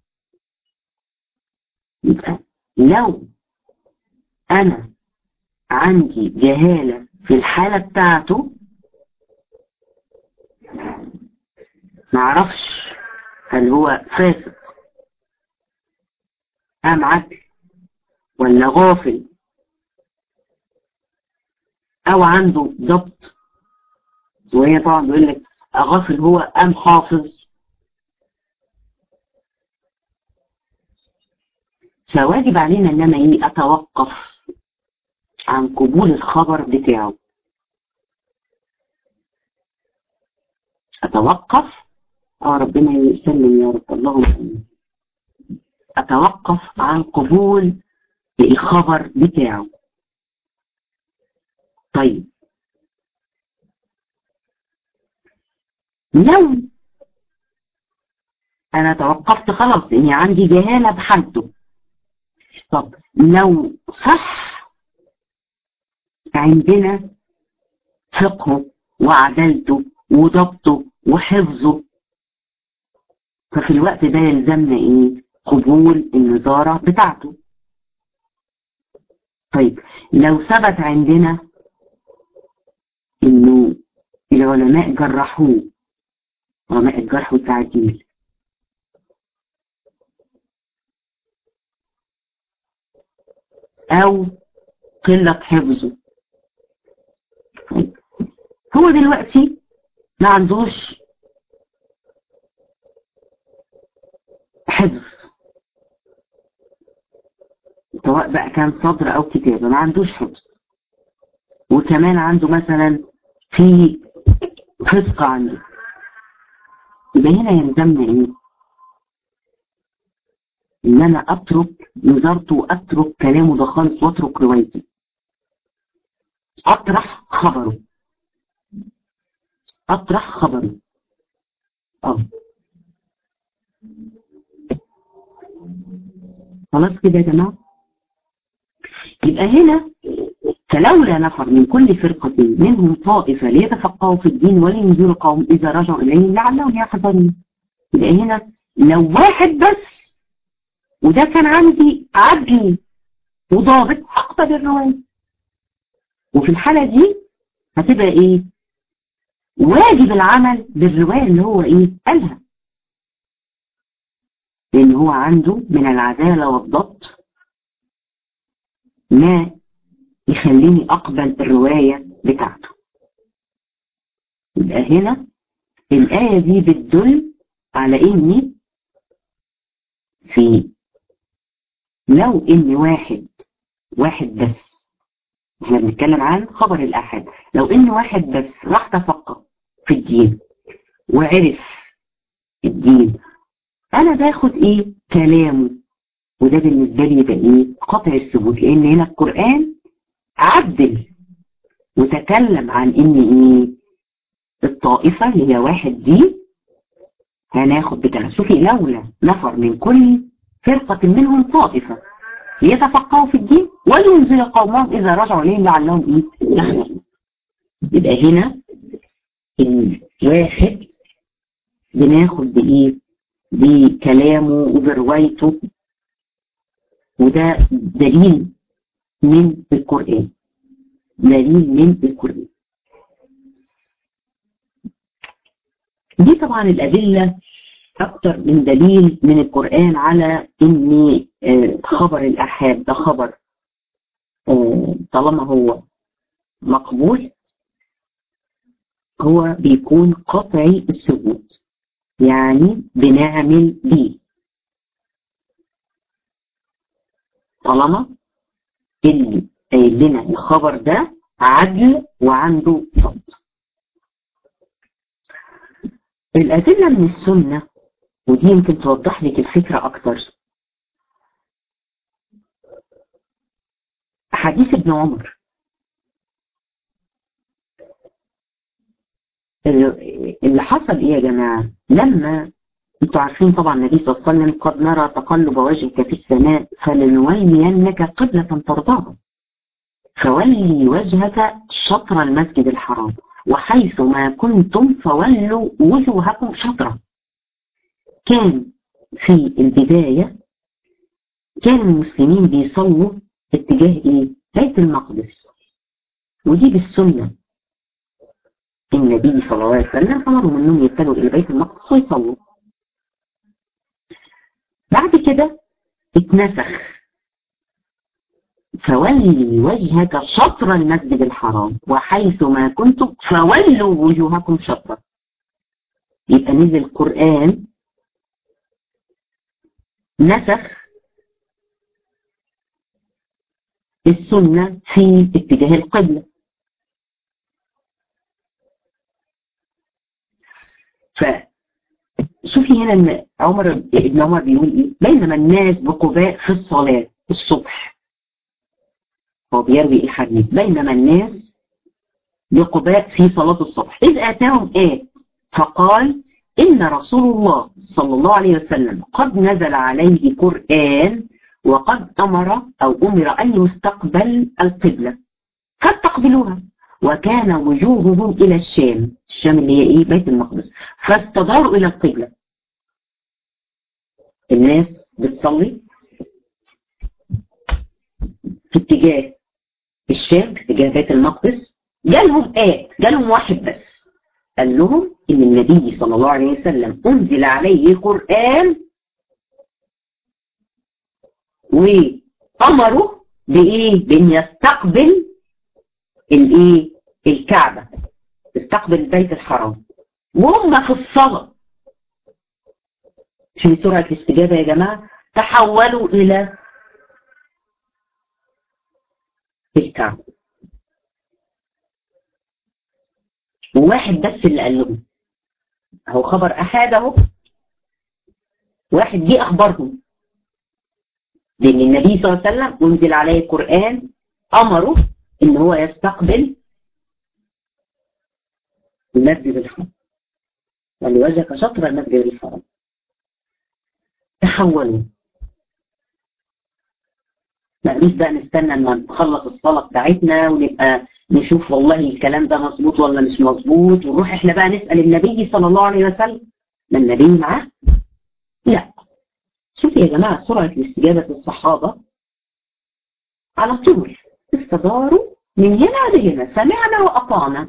يبقى لو انا عندي جهالة في الحالة بتاعته ما اعرفش هل هو فاسق ام عدل ولا غافل او عنده ضبط وهي طبعا بيقول لك غافل هو ام حافظ فواجب علينا ان انا ايه اتوقف عن قبول الخبر بتاعه اتوقف اه ربنا يسلم يا رب اللهم امين اتوقف عن قبول الخبر بتاعه طيب لو انا توقفت خلاص لاني عندي جهالة بحالته طب لو صح عندنا فقهه وعدالته وضبطه وحفظه ففي الوقت ده يلزمنا ايه قبول النظارة بتاعته طيب لو ثبت عندنا انه العلماء جرحوه علماء الجرح والتعديل او قلة حفظه هو دلوقتي ما عندوش حفظ سواء بقى كان صدر او كتابة ما عندوش حفظ وكمان عنده مثلا في فسق عنده يبقى هنا يلزمنا ايه ان انا اترك نظرته واترك كلامه ده خالص واترك روايته اطرح خبره اطرح خبره اه خلاص كده يا جماعه يبقى هنا فلولا نفر من كل فرقة منهم طائفة ليتفقهوا في الدين ولينذروا قوم إذا رجعوا إليهم لعلهم يحذرون يبقى هنا لو واحد بس وده كان عندي عدل وضابط أقبل الرواية وفي الحالة دي هتبقى إيه؟ واجب العمل بالرواية اللي هو إيه؟ قالها لأن هو عنده من العدالة والضبط ما يخليني أقبل الرواية بتاعته يبقى هنا الآية دي بتدل على إني في لو إن واحد واحد بس احنا بنتكلم عن خبر الأحد لو إن واحد بس راح تفقه في الدين وعرف الدين أنا باخد إيه كلامه وده بالنسبة لي يبقى إيه قطع الثبوت لأن هنا القرآن عدل وتكلم عن ان ايه الطائفة اللي هي واحد دي هناخد بتاع شوفي لولا نفر من كل فرقة منهم طائفة ليتفقهوا في الدين ولينزل قومهم اذا رجعوا اليهم لعلهم ايه يحذرون يبقى هنا الواحد بناخد بايه بكلامه وبروايته وده دليل من القرآن دليل من القرآن دي طبعا الأدلة أكتر من دليل من القرآن على إن خبر الأحاد ده خبر طالما هو مقبول هو بيكون قطعي الثبوت يعني بنعمل بيه طالما اللي قايل لنا الخبر ده عدل وعنده ضبط الأدلة من السنة ودي يمكن توضح لك الفكرة أكتر حديث ابن عمر اللي حصل ايه يا جماعة لما انتوا عارفين طبعا النبي صلى الله عليه وسلم قد نرى تقلب وجهك في السماء فلنولينك قبلة ترضاها فولي وجهك شطر المسجد الحرام وحيث ما كنتم فولوا وجوهكم شطرة كان في البداية كان المسلمين بيصلوا اتجاه ايه بيت المقدس ودي بالسنة النبي صلى الله عليه وسلم أمرهم أنهم يتجهوا إلى بيت المقدس ويصلوا بعد كده اتنسخ فولي وجهك شطر المسجد الحرام وحيث ما كنتم فولوا وجوهكم شطرة يبقى نزل القرآن نسخ السنة في اتجاه القبلة فشوفي هنا ان عمر ابن عمر بيقول ايه بينما الناس بقباء في الصلاة الصبح هو بيروي الحديث بينما الناس بقباء في صلاة الصبح إذ أتاهم آت فقال إن رسول الله صلى الله عليه وسلم قد نزل عليه قرآن وقد أمر أو أمر أن يستقبل القبلة فاستقبلوها وكان وجوههم إلى الشام الشام اللي هي إيه بيت المقدس فاستداروا إلى القبلة الناس بتصلي في اتجاه الشام في اتجاه بيت المقدس جالهم آية جالهم واحد بس قال لهم إن النبي صلى الله عليه وسلم أنزل عليه قرآن وأمره بإيه؟ بأن يستقبل الإيه؟ الكعبة استقبل البيت الحرام وهم في الصلاة في سرعة الاستجابة يا جماعة تحولوا إلى الكعبة وواحد بس اللي قال لهم هو خبر أحد اهو واحد جه أخبرهم بأن النبي صلى الله عليه وسلم أنزل عليه القرآن أمره إن هو يستقبل المسجد الحرام ولوجهك شطر المسجد الحرام تحولوا مقليش بقى نستنى لما نخلص الصلاة بتاعتنا ونبقى نشوف والله الكلام ده مظبوط ولا مش مظبوط ونروح احنا بقى نسأل النبي صلى الله عليه وسلم ما النبي معاه لا شوف يا جماعة سرعة الاستجابة الصحابة على طول استداروا من هنا لهنا سمعنا وأطعنا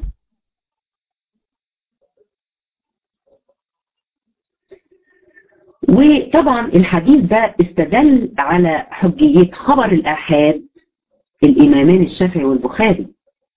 وطبعا الحديث ده استدل على حجية خبر الآحاد الإمامان الشافعي والبخاري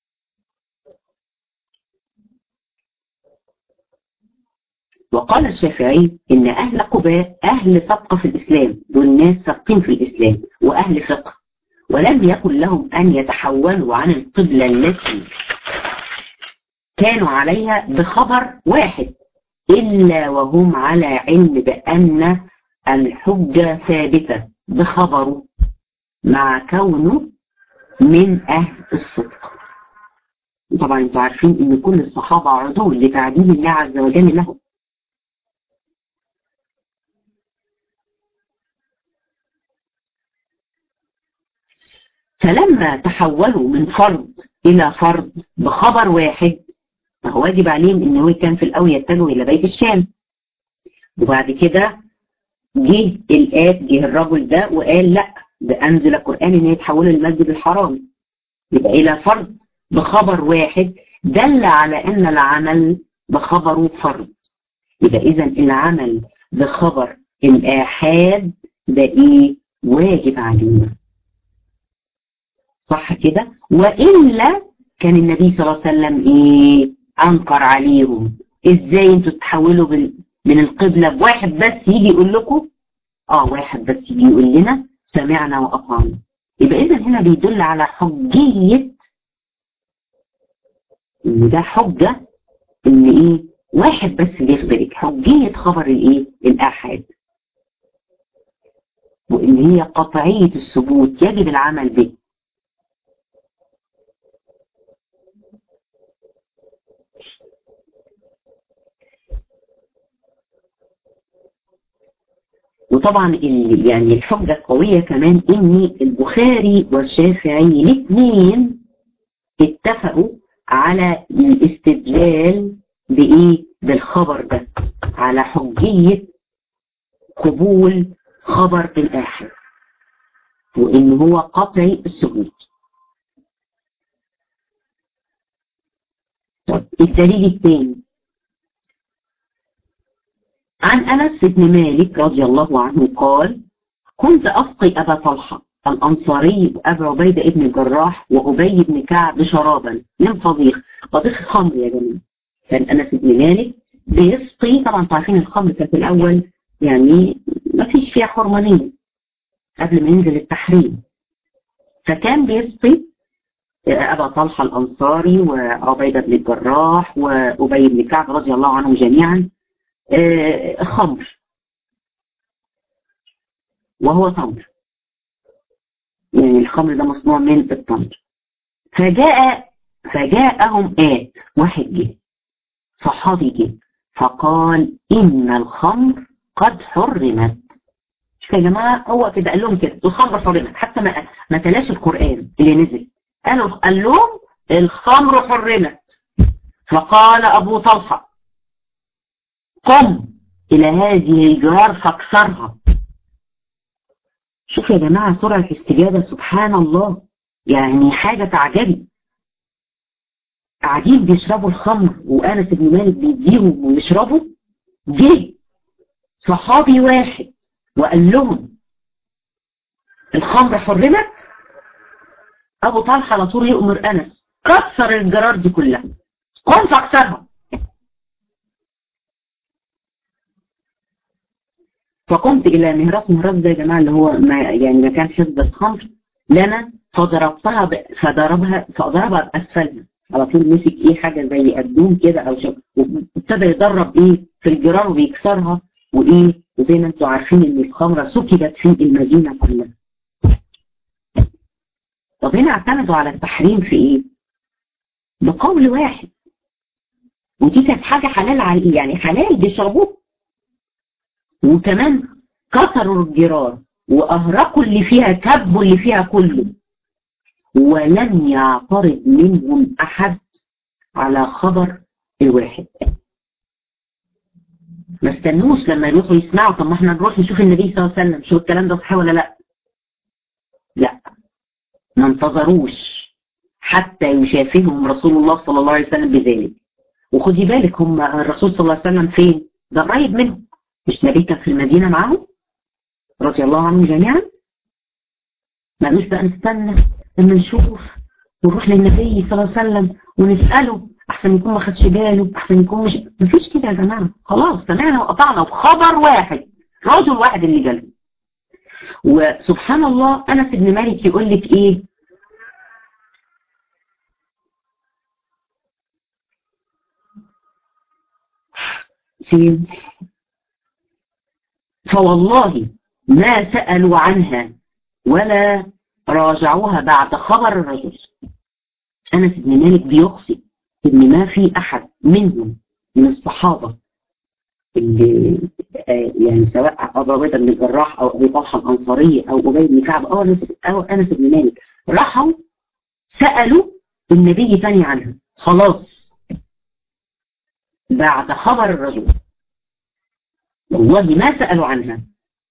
وقال الشافعي إن أهل قباء أهل سبق في الإسلام دول ناس سابقين في الإسلام وأهل فقه ولم يكن لهم أن يتحولوا عن القبلة التي كانوا عليها بخبر واحد إلا وهم على علم بأن الحجة ثابتة بخبره مع كونه من أهل الصدق طبعا انتوا عارفين ان كل الصحابة عدول لتعديل الله عز وجل لهم فلما تحولوا من فرض إلى فرض بخبر واحد فهو واجب عليهم ان هو كان في الاول يتجهوا الى بيت الشام وبعد كده جه الآت جه الرجل ده وقال لا ده انزل القرآن ان يتحولوا للمسجد الحرام يبقى الى فرض بخبر واحد دل على ان العمل بخبره فرض يبقى اذا العمل بخبر الآحاد ده ايه واجب علينا صح كده وإلا كان النبي صلى الله عليه وسلم ايه انكر عليهم ازاي انتوا تحولوا بال... من القبلة بواحد بس يجي يقول لكم اه واحد بس يجي يقول لنا سمعنا واطعنا يبقى اذا هنا بيدل على حجية ان ده حجة ان ايه واحد بس بيخبرك حجية خبر الايه الاحاد وان هي قطعية الثبوت يجب العمل به وطبعا يعني الحجة القوية كمان ان البخاري والشافعي الاثنين اتفقوا على الاستدلال بايه بالخبر ده على حجية قبول خبر الآخر وان هو قطعي الثبوت طب الدليل الثاني عن أنس بن مالك رضي الله عنه قال كنت أسقي أبا طلحة الأنصاري وأبا عبيدة بن الجراح وأبي بن كعب شرابا من فضيخ فضيخ خمر يا جماعة كان أنس بن مالك بيسقي طبعا تعرفين الخمر كانت الأول يعني ما فيش فيها حرمانية قبل ما ينزل التحريم فكان بيسقي أبا طلحة الأنصاري وعبيدة بن الجراح وأبي بن كعب رضي الله عنهم جميعا آه خمر وهو تمر يعني الخمر ده مصنوع من التمر فجاء فجاءهم آت واحد جه صحابي جه فقال إن الخمر قد حرمت شوف يا جماعة هو كده قال لهم كده الخمر حرمت حتى ما ما تلاش القرآن اللي نزل قالوا قال لهم الخمر حرمت فقال أبو طلحة قم إلى هذه الجوار فاكسرها شوف يا جماعة سرعة الاستجابة سبحان الله يعني حاجة تعجبي قاعدين بيشربوا الخمر وأنس بن مالك بيديهم ويشربوا جه صحابي واحد وقال لهم الخمر حرمت أبو طلحة على طول يؤمر أنس كسر الجرار دي كلها قم فاكسرها فقمت الى مهراس مهراس ده يا جماعه اللي هو ما يعني مكان حفظ الخمر لنا فضربتها ب... فضربها فضربها باسفلها على طول مسك ايه حاجه زي قدوم كده او شيء وابتدى يدرب ايه في الجرار وبيكسرها وايه وزي ما انتم عارفين ان الخمره سكبت في المدينه كلها طب هنا اعتمدوا على التحريم في ايه بقول واحد ودي كانت حاجه حلال على يعني حلال بيشربوه وكمان كسروا الجرار واهرقوا اللي فيها كبوا اللي فيها كله ولم يعترض منهم احد على خبر الواحد ما استنوش لما يروحوا يسمعوا طب ما احنا نروح نشوف النبي صلى الله عليه وسلم شوف الكلام ده صحيح ولا لا لا ما انتظروش حتى يشافههم رسول الله صلى الله عليه وسلم بذلك وخدي بالك هم الرسول صلى الله عليه وسلم فين ده قريب منهم مش نبي كان في المدينة معاهم رضي الله عنهم جميعا ما قالوش بقى نستنى لما نشوف ونروح للنبي صلى الله عليه وسلم ونسأله احسن يكون ما خدش باله احسن يكون مش مفيش كده يا جماعه خلاص سمعنا وقطعنا بخبر واحد رجل واحد اللي جاله وسبحان الله انس بن مالك يقول لك ايه فين فوالله ما سألوا عنها ولا راجعوها بعد خبر الرجل أنس بن مالك بيقصد إن ما في أحد منهم من الصحابة اللي يعني سواء أبو عبيدة بن الجراح أو أبي طلحة الأنصاري أو أبي بن كعب أو أنس أو أنس بن مالك راحوا سألوا النبي تاني عنها خلاص بعد خبر الرجل والله ما سألوا عنها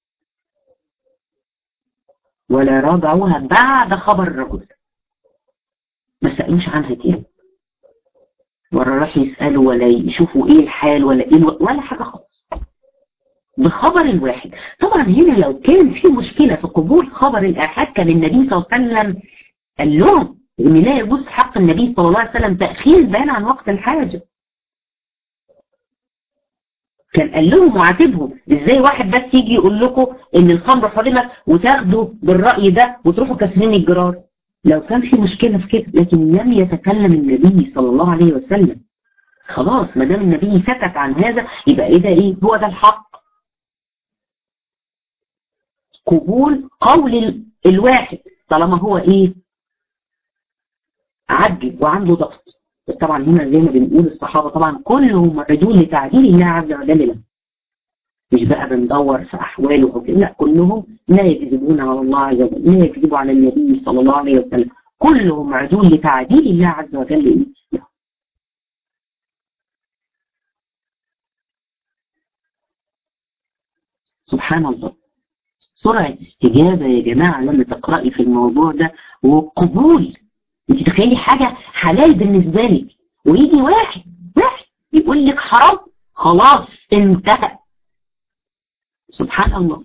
ولا راجعوها بعد خبر الرجل ما سألوش عنها تاني ولا راحوا يسألوا ولا يشوفوا ايه الحال ولا ايه الو... ولا حاجة خالص بخبر الواحد طبعا هنا لو كان في مشكلة في قبول خبر الآحاد كان النبي صلى الله عليه وسلم قال لهم ان لا يجوز حق النبي صلى الله عليه وسلم تأخير البيان عن وقت الحاجة كان قال لهم وعاتبهم ازاي واحد بس يجي يقول لكم ان الخمر حرمت وتاخدوا بالرأي ده وتروحوا كاسرين الجرار لو كان في مشكلة في كده لكن لم يتكلم النبي صلى الله عليه وسلم خلاص ما دام النبي سكت عن هذا يبقى ايه ده ايه هو ده الحق قبول قول الواحد طالما هو ايه عدل وعنده ضغط بس طبعا هنا زي ما بنقول الصحابة طبعا كلهم عدول لتعديل الله عز وجل له مش بقى بندور في أحواله أو كده لا كلهم لا يكذبون على الله عز وجل لا يكذبوا على النبي صلى الله عليه وسلم كلهم عدول لتعديل الله عز وجل له سبحان الله سرعة استجابة يا جماعة لما تقرأي في الموضوع ده وقبول انت تخيلي حاجة حلال بالنسبة لك ويجي واحد واحد يقول لك حرام خلاص انتهى سبحان الله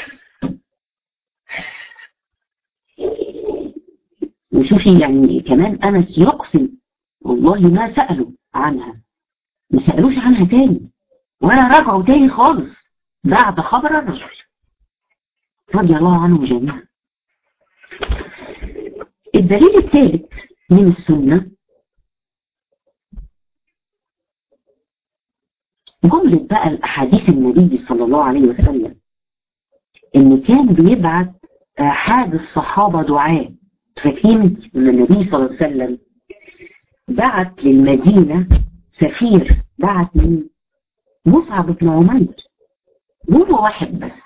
وشوفي يعني كمان أنس يقسم والله ما سألوا عنها ما سألوش عنها تاني ولا رجعوا تاني خالص بعد خبر الرجل رضي الله عنه جميعا الدليل الثالث من السنة جملة بقى الأحاديث النبي صلى الله عليه وسلم إن كان بيبعت أحد الصحابة دعاء فاكرين إن النبي صلى الله عليه وسلم بعت للمدينة سفير بعت من مصعب بن عمير هو واحد بس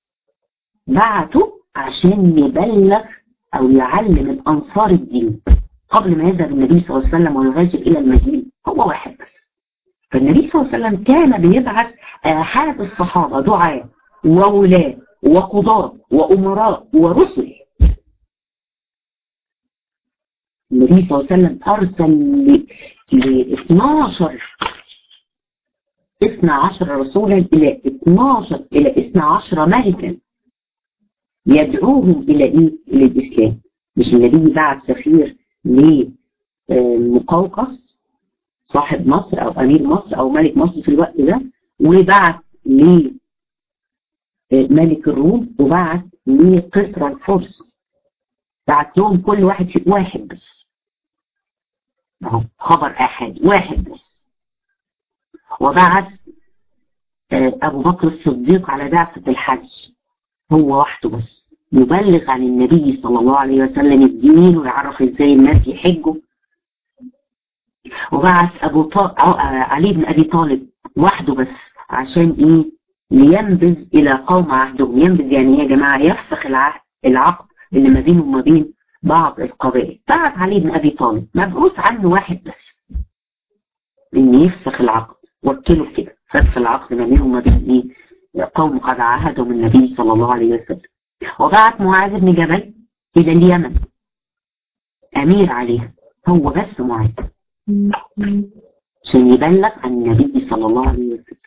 بعته عشان يبلغ أو يعلم الأنصار الدين قبل ما يذهب النبي صلى الله عليه وسلم ويهاجر إلى المدينة هو واحد بس فالنبي صلى الله عليه وسلم كان بيبعث آحاد الصحابة دعاء وولاة وقضاة وأمراء ورسل النبي صلى الله عليه وسلم أرسل ل 12 12 رسولا إلى 12 إلى 12 ملكا يدعوهم إلى إيه؟ إلى الإسلام مش النبي بعت سفير مقوقس صاحب مصر او امير مصر او ملك مصر في الوقت ده وبعت لملك الروم وبعت لقسر الفرس بعت لهم كل واحد في واحد بس اهو خبر احد واحد بس وبعث ابو بكر الصديق على بعثة الحج هو وحده بس يبلغ عن النبي صلى الله عليه وسلم الدين ويعرف ازاي الناس يحجوا وبعث ابو طالب علي بن ابي طالب وحده بس عشان ايه لينبذ الى قوم عهدهم ينبذ يعني يا جماعه يفسخ العهد العقد اللي ما بينه وما بين بعض القبائل بعت علي بن ابي طالب مبعوث عنه واحد بس ان يفسخ العقد وكله كده فسخ العقد ما بينه وما بين ايه قوم قد عاهدهم النبي صلى الله عليه وسلم وبعت معاذ بن جبل الى اليمن امير عليها هو بس معاذ عشان يبلغ عن النبي صلى الله عليه وسلم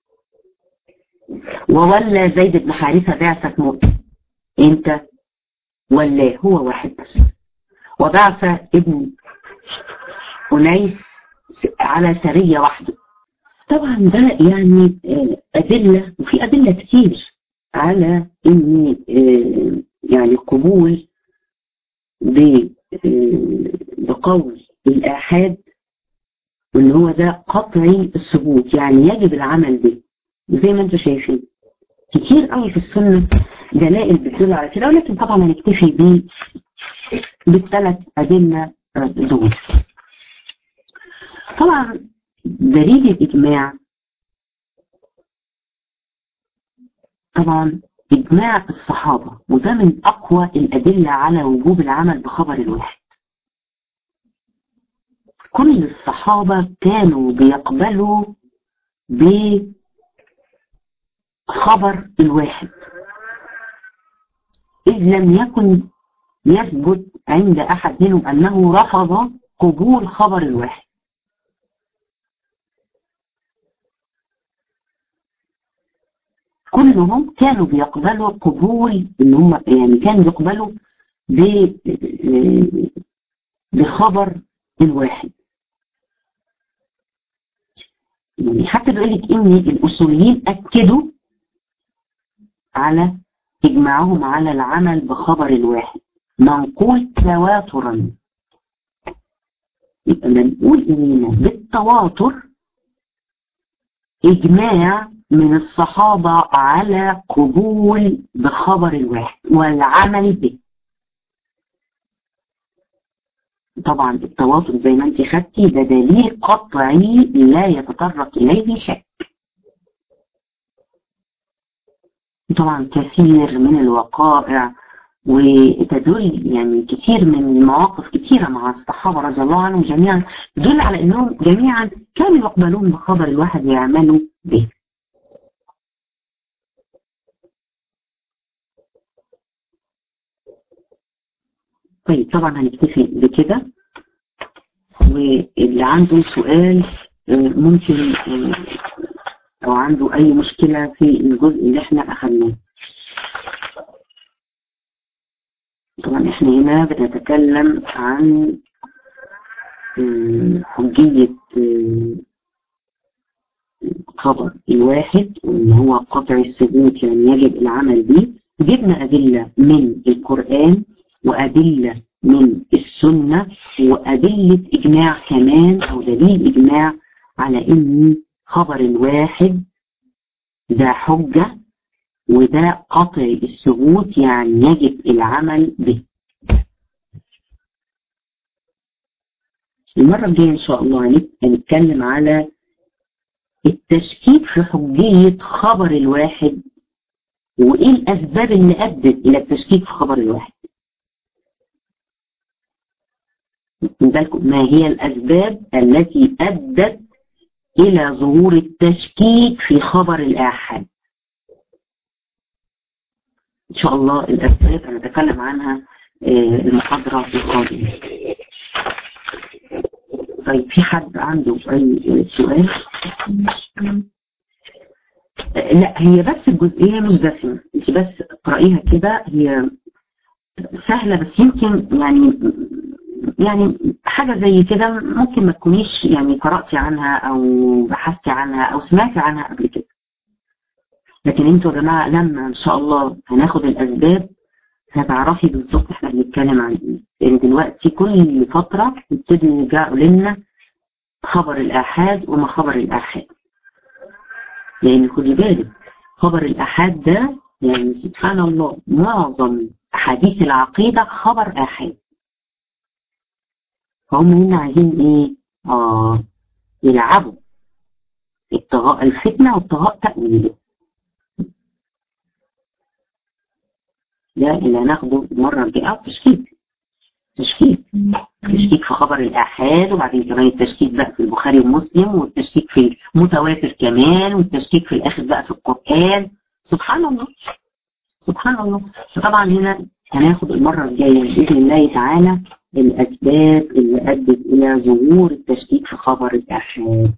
وولى زيد بن حارثة بعثة موت انت ولاه هو واحد بس وبعث ابن أنيس على سرية وحده طبعا ده يعني أدلة وفي أدلة كتير على ان يعني قبول بقول الآحاد وان هو ده قطعي الثبوت يعني يجب العمل به زي ما انتم شايفين كتير قوي في السنة دلائل بتدل على كده ولكن طبعا هنكتفي ب بالثلاث أدلة دول طبعا دليل الإجماع طبعا إجماع الصحابة وده من أقوى الأدلة على وجوب العمل بخبر الواحد كل الصحابة كانوا بيقبلوا بخبر الواحد إذ لم يكن يثبت عند أحد منهم أنه رفض قبول خبر الواحد كلهم كانوا بيقبلوا قبول ان هم يعني كانوا بيقبلوا بخبر الواحد يعني حتى بيقول لك ان الاصوليين اكدوا على اجماعهم على العمل بخبر الواحد منقول تواترا يبقى منقول اننا بالتواتر اجماع من الصحابة على قبول بخبر الواحد والعمل به طبعا التواتر زي ما انت خدتي ده دليل قطعي لا يتطرق اليه شك طبعا كثير من الوقائع وتدل يعني كثير من المواقف كثيرة مع الصحابة رضي الله عنهم جميعا تدل على انهم جميعا كانوا يقبلون بخبر الواحد ويعملوا به طيب طبعا هنكتفي بكده واللي عنده سؤال ممكن او عنده اي مشكلة في الجزء اللي احنا اخذناه طبعا احنا هنا بنتكلم عن حجية خبر الواحد وان هو قطع الثبوت يعني يجب العمل به جبنا أدلة من القرآن وأدلة من السنة وأدلة إجماع كمان أو دليل إجماع على إن خبر الواحد ده حجة وده قطع الثبوت يعني يجب العمل به المرة الجاية إن شاء الله هنتكلم على التشكيك في حجية خبر الواحد وإيه الأسباب اللي أدت إلى التشكيك في خبر الواحد بالكم ما هي الأسباب التي أدت إلى ظهور التشكيك في خبر الآحاد إن شاء الله الأسباب هنتكلم عنها المحاضرة القادمة طيب في حد عنده أي سؤال؟ لا هي بس الجزئية مش دسمة انت بس اقرأيها كده هي سهلة بس يمكن يعني يعني حاجة زي كده ممكن ما تكونيش يعني قرأتي عنها أو بحثتي عنها أو سمعتي عنها قبل كده لكن انتوا يا جماعة لما إن شاء الله هناخد الأسباب هتعرفي بالظبط احنا بنتكلم عن ايه لأن دلوقتي كل فترة يبتدوا يرجعوا لنا خبر الآحاد وما خبر الآحاد لأن خدي بالك خبر الآحاد ده يعني سبحان الله معظم أحاديث العقيدة خبر آحاد فهم هنا عايزين ايه اه يلعبوا ابتغاء الفتنة وابتغاء تأويله ده اللي هناخده المرة الجاية تشكيك تشكيك تشكيك في خبر الآحاد وبعدين كمان التشكيك بقى في البخاري ومسلم والتشكيك في المتواتر كمان والتشكيك في الآخر بقى في القرآن سبحان الله سبحان الله فطبعا هنا هناخد المرة الجاية بإذن الله تعالى الأسباب اللي أدت إلى ظهور التشكيك في خبر الآحاد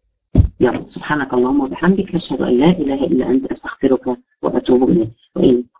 يلا سبحانك اللهم وبحمدك أشهد أن لا إله إلا أنت أستغفرك وأتوب إليك وإليك